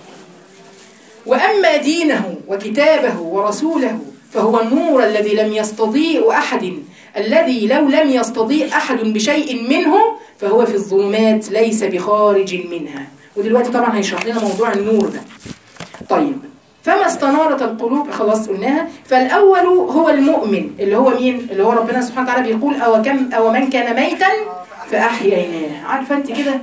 وأما دينه وكتابه ورسوله فهو النور الذي لم يستضيء أحد الذي لو لم يستضيء أحد بشيء منه فهو في الظلمات ليس بخارج منها ودلوقتي طبعا هيشرح لنا موضوع النور ده طيب فما استنارت القلوب خلاص قلناها فالأول هو المؤمن اللي هو مين اللي هو ربنا سبحانه وتعالى بيقول أو كم أو من كان ميتا فأحييناه عارفة أنت كده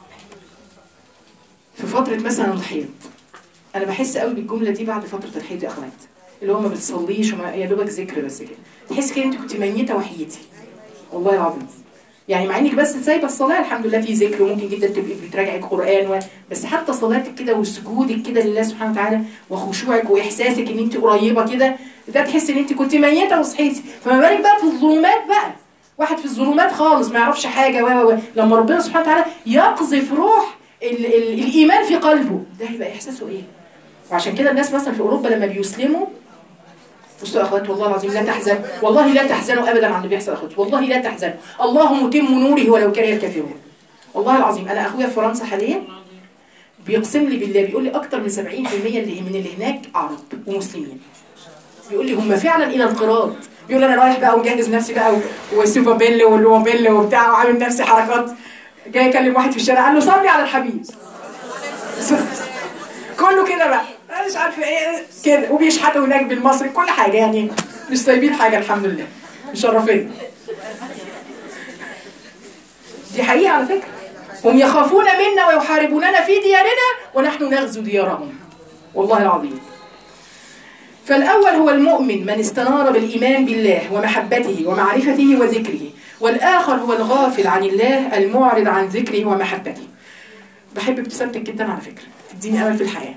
في فترة مثلا الحيض انا بحس قوي بالجمله دي بعد فتره الحيض يا اخوات اللي هو ما بتصليش وما يا دوبك ذكر بس كده تحس كده انت كنت ميته وحيتي والله العظيم يعني مع انك بس سايبه الصلاه الحمد لله في ذكر وممكن جدا تبقي بتراجعي قران و... بس حتى صلاتك كده وسجودك كده لله سبحانه وتعالى وخشوعك واحساسك ان انت قريبه كده ده تحس ان انت كنت ميته وصحيتي فما بالك بقى في الظلمات بقى واحد في الظلمات خالص ما يعرفش حاجه و و و لما ربنا سبحانه وتعالى يقذف روح ال... ال... الايمان في قلبه ده هيبقى احساسه ايه وعشان كده الناس مثلا في اوروبا لما بيسلموا بصوا يا اخوات والله العظيم لا تحزن والله لا تحزنوا ابدا على اللي بيحصل يا اخوات والله لا تحزنوا الله متم نوره ولو كره الكافرون والله العظيم انا اخويا في فرنسا حاليا بيقسم لي بالله بيقول لي اكتر من 70% اللي من اللي هناك عرب ومسلمين بيقول لي هم فعلا الى انقراض بيقول انا رايح بقى ومجهز نفسي بقى والسوبر بيل واللوبيل وبتاع وعامل نفسي حركات جاي اكلم واحد في الشارع قال له صلي على الحبيب كله كده بقى أنا مش عارفه ايه كده وبيشحتوا هناك بالمصري كل حاجه يعني مش سايبين حاجه الحمد لله مشرفين دي حقيقه على فكره هم يخافون منا ويحاربوننا في ديارنا ونحن نغزو ديارهم والله العظيم فالأول هو المؤمن من استنار بالإيمان بالله ومحبته ومعرفته وذكره والآخر هو الغافل عن الله المعرض عن ذكره ومحبته بحب ابتسامتك جدا على فكرة تديني أمل في الحياة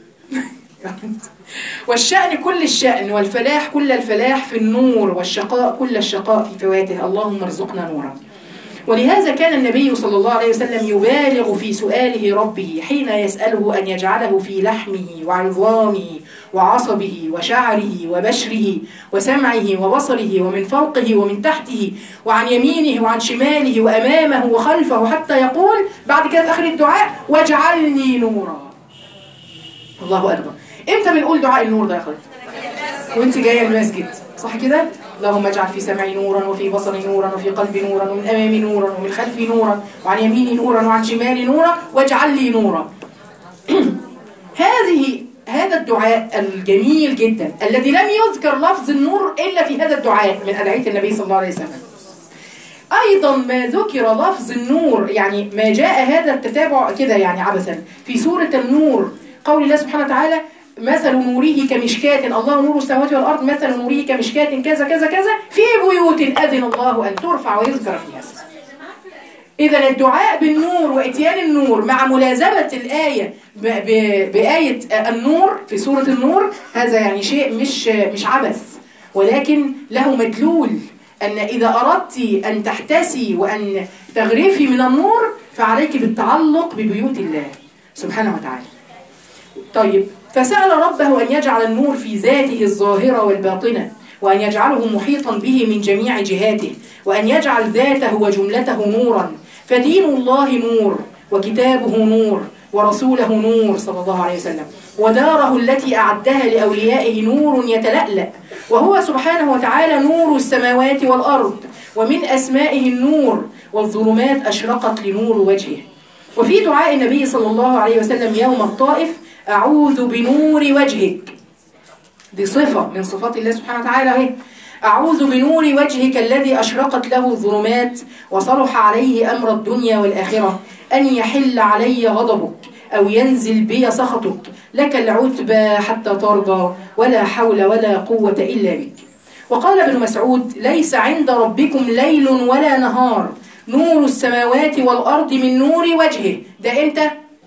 والشأن كل الشأن والفلاح كل الفلاح في النور والشقاء كل الشقاء في فواته اللهم ارزقنا نورا ولهذا كان النبي صلى الله عليه وسلم يبالغ في سؤاله ربه حين يسأله أن يجعله في لحمه وعظامه وعصبه وشعره وبشره وسمعه وبصره ومن فوقه ومن تحته وعن يمينه وعن شماله وأمامه وخلفه حتى يقول بعد كده في آخر الدعاء واجعلني نورا الله أكبر امتى بنقول دعاء النور ده يا اخواتي وانت جايه المسجد صح كده اللهم اجعل في سمعي نورا وفي بصري نورا وفي قلبي نورا ومن امامي نورا ومن خلفي نورا وعن يميني نورا وعن شمالي نورا واجعل لي نورا هذه هذا الدعاء الجميل جدا الذي لم يذكر لفظ النور إلا في هذا الدعاء من أدعية النبي صلى الله عليه وسلم أيضا ما ذكر لفظ النور يعني ما جاء هذا التتابع كده يعني عبثا في سورة النور قول الله سبحانه وتعالى مثل نوره كمشكاة الله نور السماوات والأرض مثل نوره كمشكاة كذا كذا كذا في بيوت أذن الله أن ترفع ويذكر فيها اسمه إذا الدعاء بالنور وإتيان النور مع ملازمة الآية ب- ب- بآية النور في سورة النور هذا يعني شيء مش مش عبث ولكن له مدلول أن إذا أردت أن تحتسي وأن تغرفي من النور فعليك بالتعلق ببيوت الله سبحانه وتعالى طيب فسأل ربه أن يجعل النور في ذاته الظاهرة والباطنة وأن يجعله محيطا به من جميع جهاته وأن يجعل ذاته وجملته نورا فدين الله نور وكتابه نور ورسوله نور صلى الله عليه وسلم وداره التي أعدها لأوليائه نور يتلألأ وهو سبحانه وتعالى نور السماوات والأرض ومن أسمائه النور والظلمات أشرقت لنور وجهه وفي دعاء النبي صلى الله عليه وسلم يوم الطائف أعوذ بنور وجهك دي صفة من صفات الله سبحانه وتعالى اهي أعوذ بنور وجهك الذي أشرقت له الظلمات وصلح عليه أمر الدنيا والآخرة أن يحل علي غضبك أو ينزل بي سخطك لك العتبى حتى ترضى ولا حول ولا قوة إلا بك وقال ابن مسعود ليس عند ربكم ليل ولا نهار نور السماوات والأرض من نور وجهه ده إمتى؟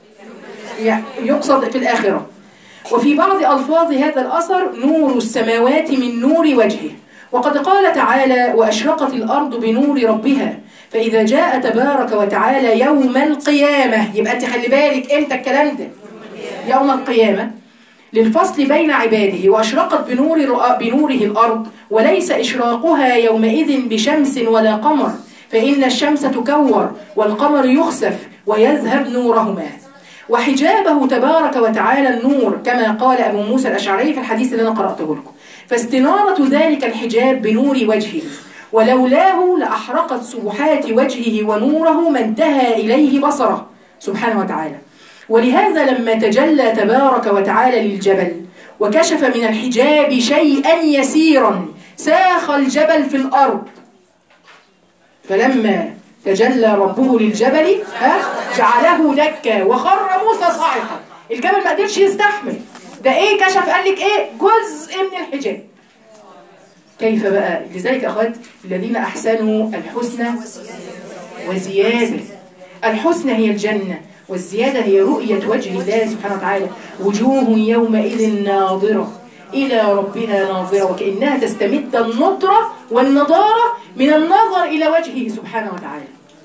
يقصد في الآخرة وفي بعض ألفاظ هذا الأثر نور السماوات من نور وجهه وقد قال تعالى وأشرقت الأرض بنور ربها فإذا جاء تبارك وتعالى يوم القيامة يبقى أنت خلي بالك إمتى الكلام ده يوم القيامة للفصل بين عباده وأشرقت بنور بنوره الأرض وليس إشراقها يومئذ بشمس ولا قمر فإن الشمس تكور والقمر يخسف ويذهب نورهما وحجابه تبارك وتعالى النور كما قال أبو موسى الأشعري في الحديث اللي أنا قرأته لكم فاستنارة ذلك الحجاب بنور وجهه ولولاه لأحرقت سبحات وجهه ونوره ما انتهى إليه بصره سبحانه وتعالى ولهذا لما تجلى تبارك وتعالى للجبل وكشف من الحجاب شيئا يسيرا ساخ الجبل في الأرض فلما تجلى ربه للجبل ها جعله دكا وخر موسى صاعقا الجبل ما قدرش يستحمل ده ايه كشف قال لك ايه جزء من الحجاب كيف بقى لذلك اخوات الذين احسنوا الحسنى وزياده الحسنى هي الجنه والزياده هي رؤيه وجه الله سبحانه وتعالى وجوه يومئذ ناظره إلى ربها ناظرة وكأنها تستمد النضرة والنضارة من النظر إلى وجهه سبحانه وتعالى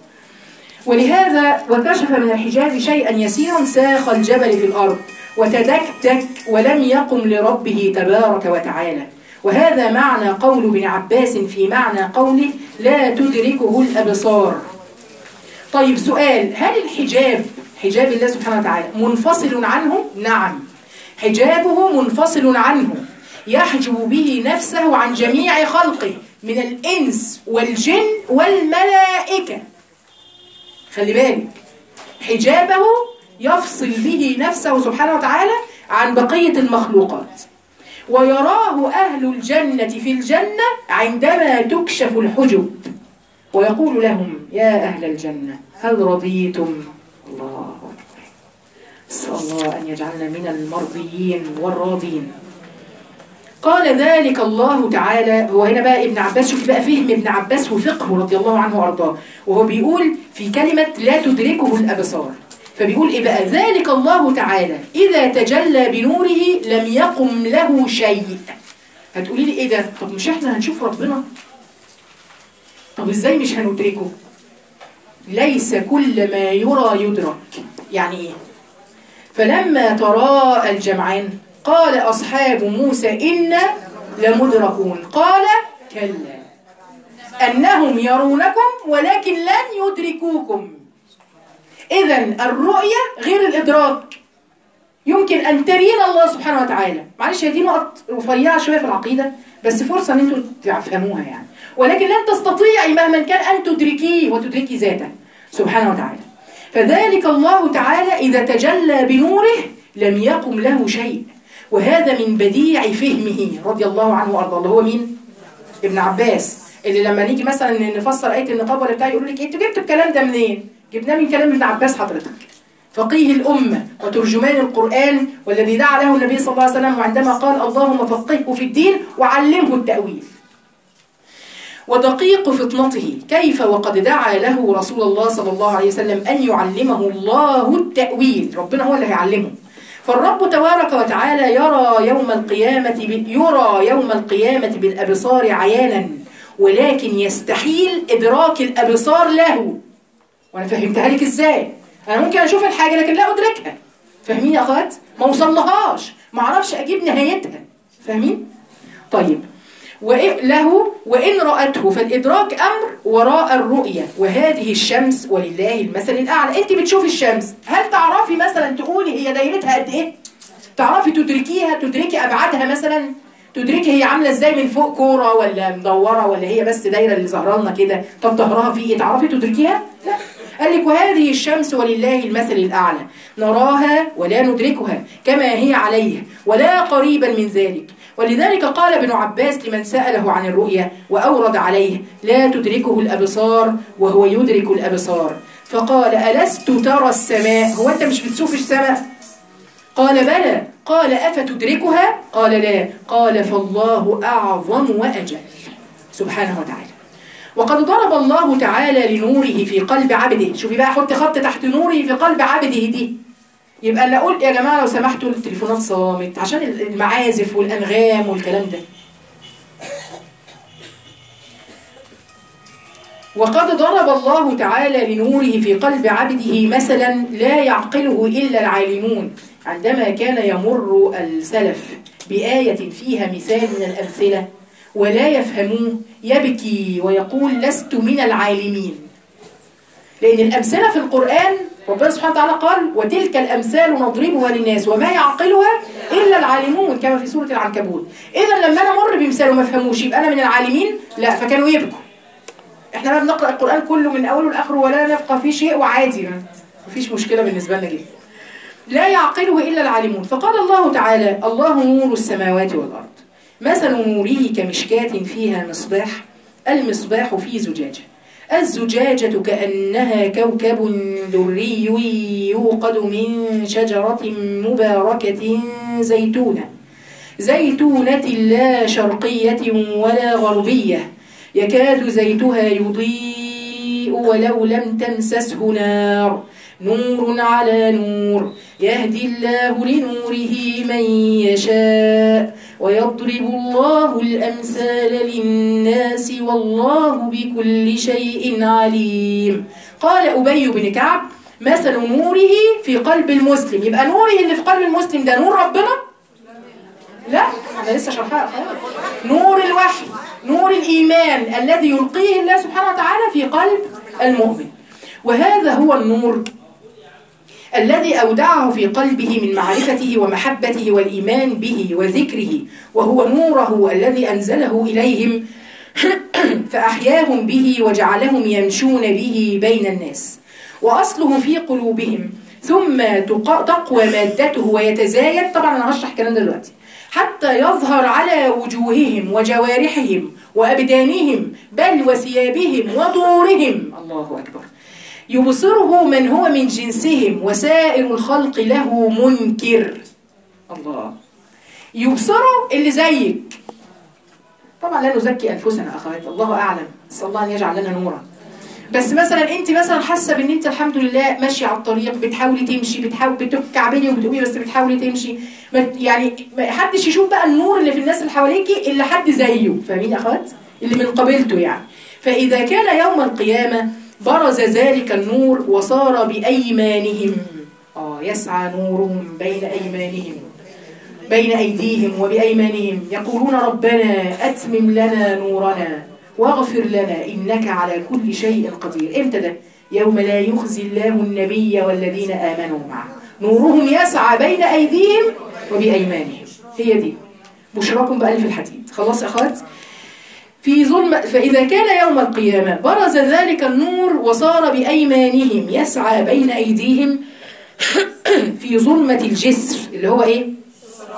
ولهذا وكشف من الحجاب شيئا يسيرا ساخ الجبل في الأرض وتدكتك ولم يقم لربه تبارك وتعالى وهذا معنى قول ابن عباس في معنى قوله لا تدركه الأبصار طيب سؤال هل الحجاب حجاب الله سبحانه وتعالى منفصل عنه؟ نعم حجابه منفصل عنه يحجب به نفسه عن جميع خلقه من الإنس والجن والملائكة خلي بالك حجابه يفصل به نفسه سبحانه وتعالى عن بقية المخلوقات ويراه أهل الجنة في الجنة عندما تكشف الحجب ويقول لهم يا أهل الجنة هل رضيتم الله أكبر نسأل الله أن يجعلنا من المرضيين والراضين قال ذلك الله تعالى هو هنا بقى ابن عباس شوف بقى فهم ابن عباس وفقه رضي الله عنه وارضاه وهو بيقول في كلمة لا تدركه الأبصار فبيقول إيه بقى ذلك الله تعالى إذا تجلى بنوره لم يقم له شيء هتقولي لي إيه ده طب مش إحنا هنشوف ربنا طب إزاي مش هندركه ليس كل ما يرى يدرك يعني إيه فلما تراءى الجمعان قال أصحاب موسى إنا لمدركون قال كلا أنهم يرونكم ولكن لن يدركوكم إذا الرؤية غير الإدراك يمكن أن ترين الله سبحانه وتعالى معلش هي دي نقط رفيعة شوية في العقيدة بس فرصة أن أنتوا تفهموها يعني ولكن لن تستطيعي مهما كان أن تدركيه وتدركي ذاته سبحانه وتعالى فذلك الله تعالى إذا تجلى بنوره لم يقم له شيء وهذا من بديع فهمه رضي الله عنه وارضاه اللي هو مين ابن عباس اللي لما نيجي مثلا نفسر ايه النقاب ولا بتاع يقول لك انتوا جبتوا الكلام ده منين جبناه من كلام ابن عباس حضرتك فقيه الأمة وترجمان القرآن والذي دعا له النبي صلى الله عليه وسلم وعندما قال اللهم فقهه في الدين وعلمه التأويل ودقيق فطنته كيف وقد دعا له رسول الله صلى الله عليه وسلم أن يعلمه الله التأويل ربنا هو اللي هيعلمه فالرب تبارك وتعالى يرى يوم القيامة ب- يرى يوم القيامة بالأبصار عيانا ولكن يستحيل إدراك الأبصار له وأنا فهمتها لك إزاي أنا ممكن أشوف الحاجة لكن لا أدركها فاهمين يا أخوات؟ ما وصلهاش ما أعرفش أجيب نهايتها فاهمين؟ طيب وإ- له وإن رأته فالإدراك أمر وراء الرؤية وهذه الشمس ولله المثل الأعلى أنت بتشوفي الشمس هل تعرفي مثلا تقولي هي دايرتها قد إيه؟ تعرفي تدركيها تدركي أبعادها مثلا تدركي هي عاملة إزاي من فوق كورة ولا مدورة ولا هي بس دايرة اللي ظهر لنا كده طب ظهرها في إيه تعرفي تدركيها؟ لا قال لك وهذه الشمس ولله المثل الأعلى نراها ولا ندركها كما هي عليه ولا قريبا من ذلك ولذلك قال ابن عباس لمن سأله عن الرؤيا وأورد عليه لا تدركه الأبصار وهو يدرك الأبصار فقال ألست ترى السماء هو أنت مش بتشوف السماء قال بلى قال أفتدركها قال لا قال فالله أعظم وأجل سبحانه وتعالى وقد ضرب الله تعالى لنوره في قلب عبده شوفي بقى حط خط تحت نوره في قلب عبده دي يبقى اللي اقول يا جماعه لو سمحتوا التليفونات صامت عشان المعازف والانغام والكلام ده وقد ضرب الله تعالى لنوره في قلب عبده مثلا لا يعقله إلا العالمون عندما كان يمر السلف بآية فيها مثال من الأمثلة ولا يفهموه يبكي ويقول لست من العالمين لأن الأمثلة في القرآن ربنا سبحانه وتعالى قال وتلك الأمثال نضربها للناس وما يعقلها إلا العالمون كما في سورة العنكبوت إذا لما أنا مر بمثال وما فهموش يبقى أنا من العالمين لا فكانوا يبكوا احنا بقى بنقرأ القرآن كله من أوله لآخره ولا نفقه فيه شيء وعادي ما مفيش مشكلة بالنسبة لنا جدا لا يعقله إلا العالمون فقال الله تعالى الله نور السماوات والأرض مثل نوره كمشكاة فيها مصباح المصباح في زجاجة الزجاجة كأنها كوكب دري يوقد من شجرة مباركة زيتونة زيتونة لا شرقية ولا غربية يكاد زيتها يضيء ولو لم تمسسه نار نور على نور يهدي الله لنوره من يشاء ويضرب الله الأمثال للناس والله بكل شيء عليم قال أبي بن كعب مثل نوره في قلب المسلم يبقى نوره اللي في قلب المسلم ده نور ربنا لا انا لسه شرحها نور الوحي نور الإيمان الذي يلقيه الله سبحانه وتعالى في قلب المؤمن وهذا هو النور الذي أودعه في قلبه من معرفته ومحبته والإيمان به وذكره وهو نوره الذي أنزله إليهم فأحياهم به وجعلهم يمشون به بين الناس وأصله في قلوبهم ثم تق- تقوى مادته ويتزايد طبعا أنا هشرح الكلام ده دلوقتي حتى يظهر على وجوههم وجوارحهم وأبدانهم بل وثيابهم ودورهم الله أكبر يبصره من هو من جنسهم وسائر الخلق له منكر الله يبصره اللي زيك طبعا لا نزكي انفسنا اخوات الله اعلم نسال الله ان يجعل لنا نورا بس مثلا انت مثلا حاسه بان انت الحمد لله ماشيه على الطريق بتحاولي تمشي بتحاول بتكعبلي وبتقومي بس بتحاولي تمشي ما ت- يعني ما حدش يشوف بقى النور اللي في الناس اللي حواليكي الا حد زيه فاهمين يا اخوات اللي من قبيلته يعني فاذا كان يوم القيامه برز ذلك النور وصار بايمانهم اه يسعى نورهم بين ايمانهم بين أيديهم وبأيمانهم يقولون ربنا أتمم لنا نورنا واغفر لنا إنك على كل شيء قدير امتى ده؟ يوم لا يخزي الله النبي والذين آمنوا معه نورهم يسعى بين أيديهم وبأيمانهم هي دي بشراكم بألف الحديد خلاص يا أخوات في ظلم فإذا كان يوم القيامة برز ذلك النور وصار بأيمانهم يسعى بين أيديهم في ظلمة الجسر اللي هو إيه؟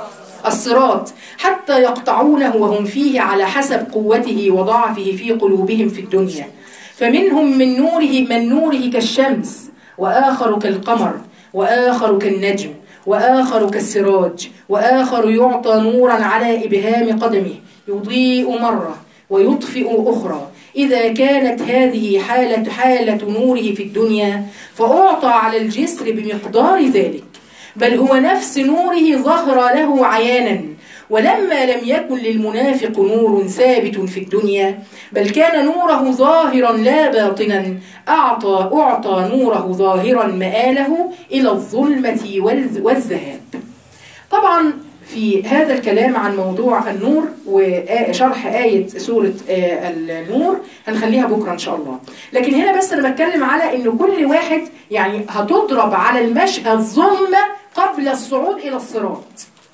الصراط حتى يقطعونه وهم فيه على حسب قوته وضعفه في قلوبهم في الدنيا فمنهم من نوره من نوره كالشمس وآخر كالقمر وآخر كالنجم وآخر كالسراج وآخر يعطى نورا على إبهام قدمه يضيء مرة ويطفئ أخرى إذا كانت هذه حالة حالة نوره في الدنيا فأعطى على الجسر بمقدار ذلك بل هو نفس نوره ظهر له عيانا ولما لم يكن للمنافق نور ثابت في الدنيا بل كان نوره ظاهرا لا باطنا أعطى أعطى نوره ظاهرا مآله إلى الظلمة والذ- والذهاب طبعا في هذا الكلام عن موضوع النور وشرح آية سورة آه، النور هنخليها بكرة إن شاء الله لكن هنا بس أنا بتكلم على إن كل واحد يعني هتضرب على المشهد ظلمة قبل الصعود إلى الصراط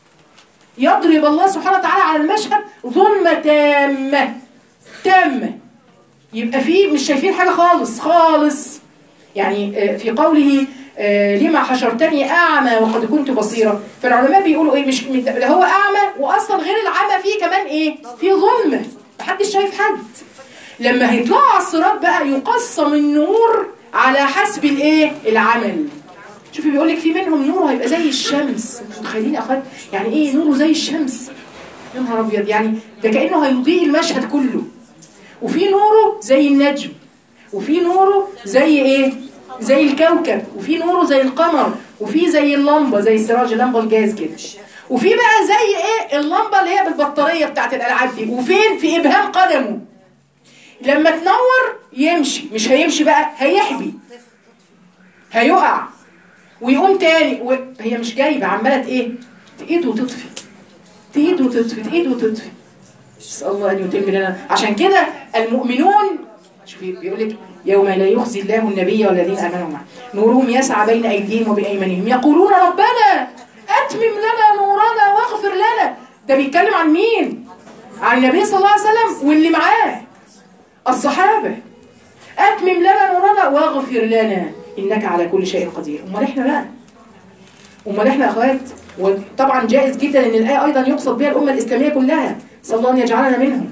يضرب الله سبحانه وتعالى على المشهد ظلمة تامة تامة يبقى فيه مش شايفين حاجة خالص خالص يعني آه، في قوله آه، لما حشرتني أعمى وقد كنت بصيرا فالعلماء بيقولوا إيه مش ده هو أعمى وأصلا غير العمى فيه كمان إيه فيه ظلمة محدش شايف حد لما هيطلعوا على الصراط بقى يقسم النور على حسب الإيه العمل شوفي بيقول لك في منهم نوره هيبقى زي الشمس متخيلين يا اخوات يعني ايه نوره زي الشمس يا نهار ابيض يعني ده كانه هيضيء المشهد كله وفي نوره زي النجم وفي نوره زي ايه زي الكوكب وفي نوره زي القمر وفي زي اللمبه زي سراج اللمبه الجاز كده وفي بقى زي ايه اللمبه اللي هي بالبطاريه بتاعت الالعاب دي وفين في ابهام قدمه لما تنور يمشي مش هيمشي بقى هيحبي هيقع ويقوم تاني وهي مش جايبه عماله ايه تقيد وتطفي تقيد وتطفي تقيد وتطفي نسال الله ان يتم لنا عشان كده المؤمنون شوفي بيقول لك يوم لا يخزي الله النبي والذين امنوا معه نورهم يسعى بين ايديهم وبايمانهم يقولون ربنا اتمم لنا نورنا واغفر لنا ده بيتكلم عن مين عن النبي صلى الله عليه وسلم واللي معاه الصحابه اتمم لنا نورنا واغفر لنا انك على كل شيء قدير امال احنا بقى امال احنا يا اخوات وطبعا جائز جدا ان الايه ايضا يقصد بها الامه الاسلاميه كلها صلى الله ان يجعلنا منهم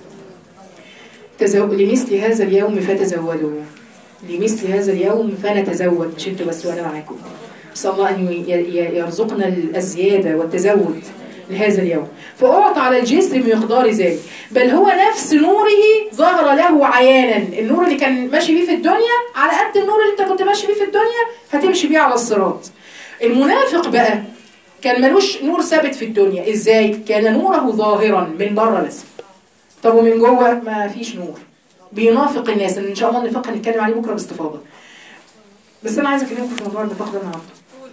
تزو... لمثل هذا اليوم فتزودوا لمثل هذا اليوم فنتزود مش انتوا بس وانا معاكم صلى الله ان ي- ي- يرزقنا الزياده والتزود لهذا اليوم فأعطى على الجسر بمقدار ذلك بل هو نفس نوره ظهر له عيانا النور اللي كان ماشي بيه في الدنيا على قد النور اللي انت كنت ماشي بيه في الدنيا هتمشي بيه على الصراط المنافق بقى كان ملوش نور ثابت في الدنيا ازاي كان نوره ظاهرا من بره بس طب ومن جوه ما فيش نور بينافق الناس ان شاء الله النفاق هنتكلم عليه بكره باستفاضه بس انا عايزه اكلمكم في موضوع النفاق ده النهارده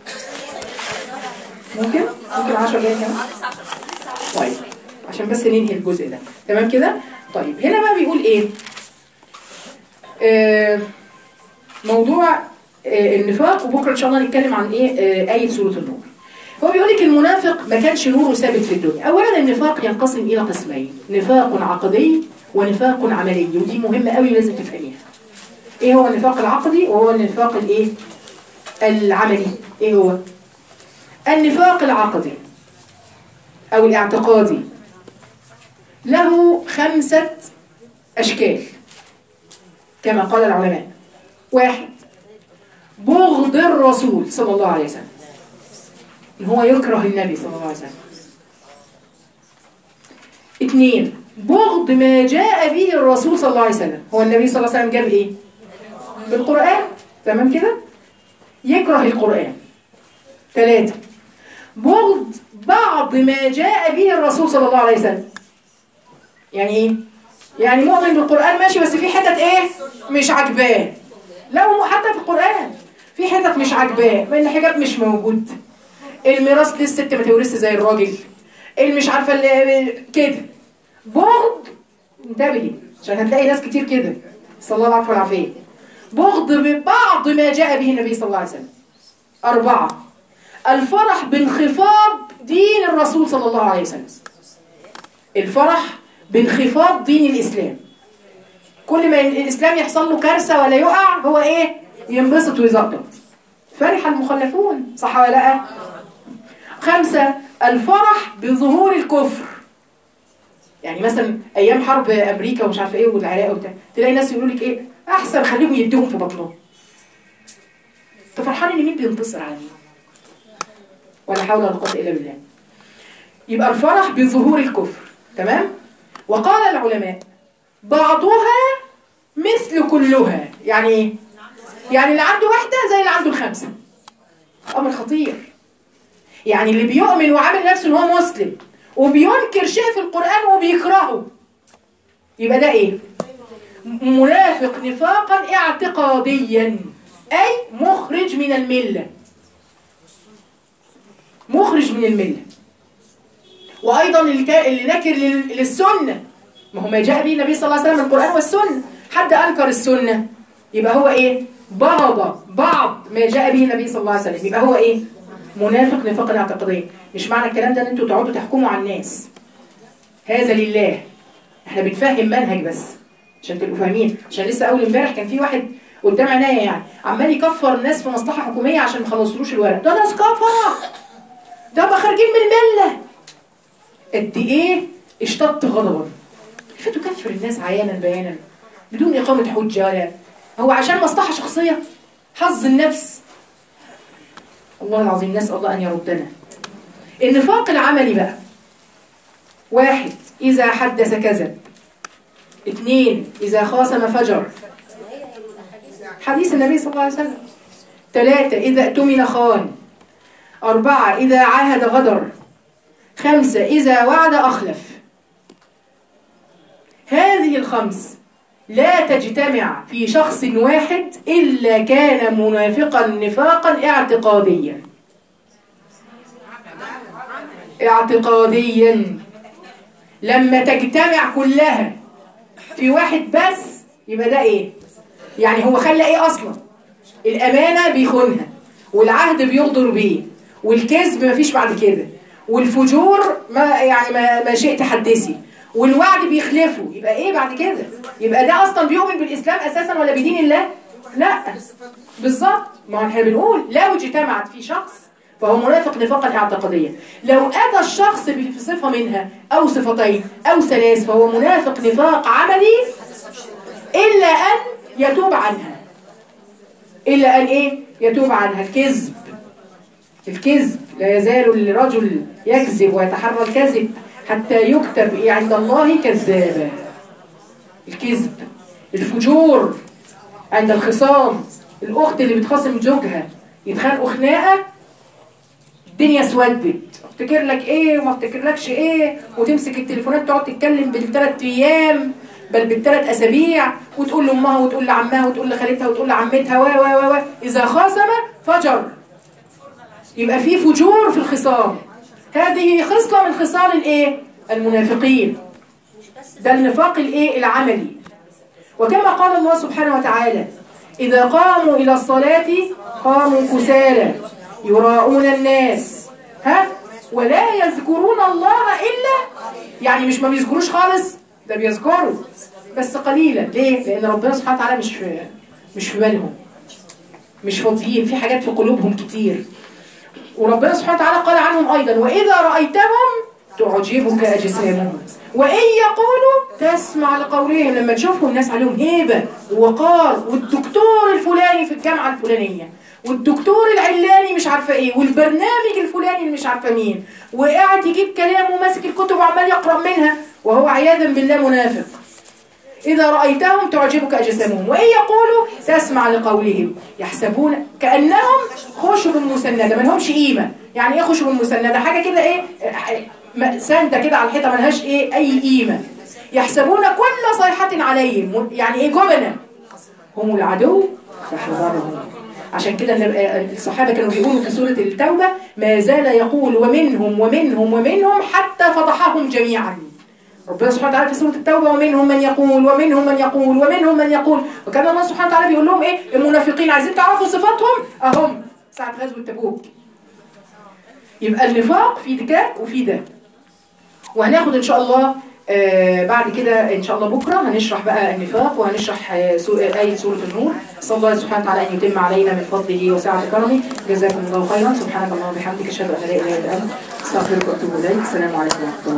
ممكن ممكن 10 دقايق كمان طيب عشان بس ننهي الجزء ده تمام كده طيب هنا بقى بيقول ايه آه موضوع آه النفاق وبكره ان شاء الله نتكلم عن ايه آه ايه سوره النور هو بيقول لك المنافق ما كانش نوره ثابت في الدنيا اولا النفاق ينقسم الى قسمين نفاق عقدي ونفاق عملي ودي مهمه قوي لازم تفهميها ايه هو النفاق العقدي وهو النفاق الايه العملي ايه هو النفاق العقدي أو الاعتقادي له خمسة أشكال كما قال العلماء واحد بغض الرسول صلى الله عليه وسلم إن هو يكره النبي صلى الله عليه وسلم اثنين بغض ما جاء به الرسول صلى الله عليه وسلم هو النبي صلى الله عليه وسلم جاب ايه بالقرآن تمام كده يكره القرآن ثلاثة بغض بعض ما جاء به الرسول صلى الله عليه وسلم يعني ايه يعني مؤمن بالقرآن ماشي بس في حتت ايه مش عاجباه لو حتى في القرآن في حتت مش عاجباه ما الحجاب مش موجود الميراث للست ما تورثش زي الراجل اللي مش عارفه اللي كده بغض انتبهي عشان هتلاقي ناس كتير كده صلى الله عليه والعافيه بغض ببعض ما جاء به النبي صلى الله عليه وسلم أربعة الفرح بانخفاض دين الرسول صلى الله عليه وسلم الفرح بانخفاض دين الإسلام كل ما الإسلام يحصل له كارثة ولا يقع هو إيه ينبسط ويزقط فرح المخلفون صح ولا لا خمسة الفرح بظهور الكفر يعني مثلا ايام حرب امريكا ومش عارفه ايه والعراق وبتاع تلاقي ناس يقولوا لك ايه احسن خليهم يديهم في بطنهم انت فرحان ان مين بينتصر على مين ولا حول ولا قوه الا بالله يبقى الفرح بظهور الكفر تمام وقال العلماء بعضها مثل كلها يعني ايه يعني اللي عنده واحده زي اللي عنده الخمسه امر خطير يعني اللي بيؤمن وعامل نفسه ان هو مسلم وبينكر شيء في القرآن وبيكرهه يبقى ده ايه منافق نفاقا اعتقاديا اي مخرج من الملة مخرج من الملة وايضا اللي, كا... اللي نكر لل... للسنة ما هو ما جاء به النبي صلى الله عليه وسلم من القرآن والسنة حد انكر السنة يبقى هو ايه بغض بعض ما جاء به النبي صلى الله عليه وسلم يبقى هو ايه منافق نفاقا اعتقاديا مش معنى الكلام ده ان انتوا تقعدوا تحكموا على الناس هذا لله احنا بنفهم منهج بس عشان تبقوا فاهمين عشان لسه اول امبارح كان في واحد قدام عينيا يعني عمال يكفر الناس في مصلحه حكوميه عشان ما خلصلوش الورق ده ناس كفره ده بقى خارجين من المله قد ايه اشتدت غضبا كيف تكفر الناس عيانا بيانا بدون اقامه حجه ولا هو عشان مصلحه شخصيه حظ النفس الله العظيم نسأل الله أن يردنا النفاق العملي بقى واحد إذا حدث كذب اثنين إذا خاصم فجر حديث النبي صلى الله عليه وسلم ثلاثة إذا اؤتمن خان أربعة إذا عاهد غدر خمسة إذا وعد أخلف هذه الخمس لا تجتمع في شخص واحد إلا كان منافقا نفاقا اعتقاديا اعتقاديا لما تجتمع كلها في واحد بس يبقى ده ايه يعني هو خلى ايه اصلا الامانه بيخونها والعهد بيغدر بيه والكذب مفيش بعد كده والفجور ما يعني ما, ما شئت حدثي والوعد بيخلفه يبقى ايه بعد كده يبقى ده اصلا بيؤمن بالاسلام اساسا ولا بدين الله لا بالظبط ما احنا بنقول لو اجتمعت في شخص فهو منافق نفاقا اعتقاديا لو اتى الشخص بصفه منها او صفتين او ثلاث فهو منافق نفاق عملي الا ان يتوب عنها الا ان ايه يتوب عنها الكذب الكذب لا يزال الرجل يكذب ويتحرى الكذب حتى يكتب إيه عند الله كذابا الكذب الفجور عند الخصام الأخت اللي بتخاصم زوجها يتخانقوا خناقة الدنيا اسودت افتكر لك ايه وما افتكر لكش ايه وتمسك التليفونات تقعد تتكلم بالثلاث ايام بل بالثلاث اسابيع وتقول لامها وتقول لعمها وتقول لخالتها وتقول لعمتها و و و اذا خاصم فجر يبقى في فجور في الخصام هذه خصلة من خصال الايه المنافقين ده النفاق الايه العملي وكما قال الله سبحانه وتعالى إذا قاموا إلى الصلاة قاموا كسالى يراءون الناس ها ولا يذكرون الله إلا يعني مش ما بيذكروش خالص ده بيذكروا بس قليلا ليه؟ لأن ربنا سبحانه وتعالى مش في مش في بالهم مش فاضيين في حاجات في قلوبهم كتير وربنا سبحانه وتعالى قال عنهم أيضا وإذا رأيتهم تعجبك أجسامهم وإن يقولوا تسمع لقولهم لما تشوفهم الناس عليهم هيبة ووقار والدكتور الفلاني في الجامعة الفلانية والدكتور العلاني مش عارفة ايه والبرنامج الفلاني اللي مش عارفة مين وقاعد يجيب كلام وماسك الكتب وعمال يقرأ منها وهو عياذا بالله منافق إذا رأيتهم تعجبك أجسامهم وإن يقولوا تسمع لقولهم يحسبون كأنهم خشب مسندة ما لهمش قيمة يعني إيه خشب مسندة حاجة كده إيه سندة كده على الحيطة ملهاش إيه أي قيمة يحسبون كل صيحة عليهم يعني إيه جبنة هم العدو فاحذرهم عشان كده الصحابة كانوا بيقولوا في سورة التوبة ما زال يقول ومنهم ومنهم ومنهم حتى فضحهم جميعا ربنا سبحانه وتعالى في سورة التوبة ومنهم من يقول ومنهم من يقول ومنهم من يقول وكان الله سبحانه وتعالى بيقول لهم ايه المنافقين عايزين تعرفوا صفاتهم اهم ساعة غزوة تبوك يبقى النفاق في ده وفي ده وهناخد ان شاء الله آه بعد كده ان شاء الله بكره هنشرح بقى النفاق وهنشرح آه سو- آه، آية سورة النور صلى الله سبحانه وتعالى ان يتم علينا من فضله وسعة كرمه جزاكم الله خيرا سبحانك اللهم وبحمدك اشهد ان لا اله الا انت استغفرك واتوب اليك السلام عليكم ورحمه الله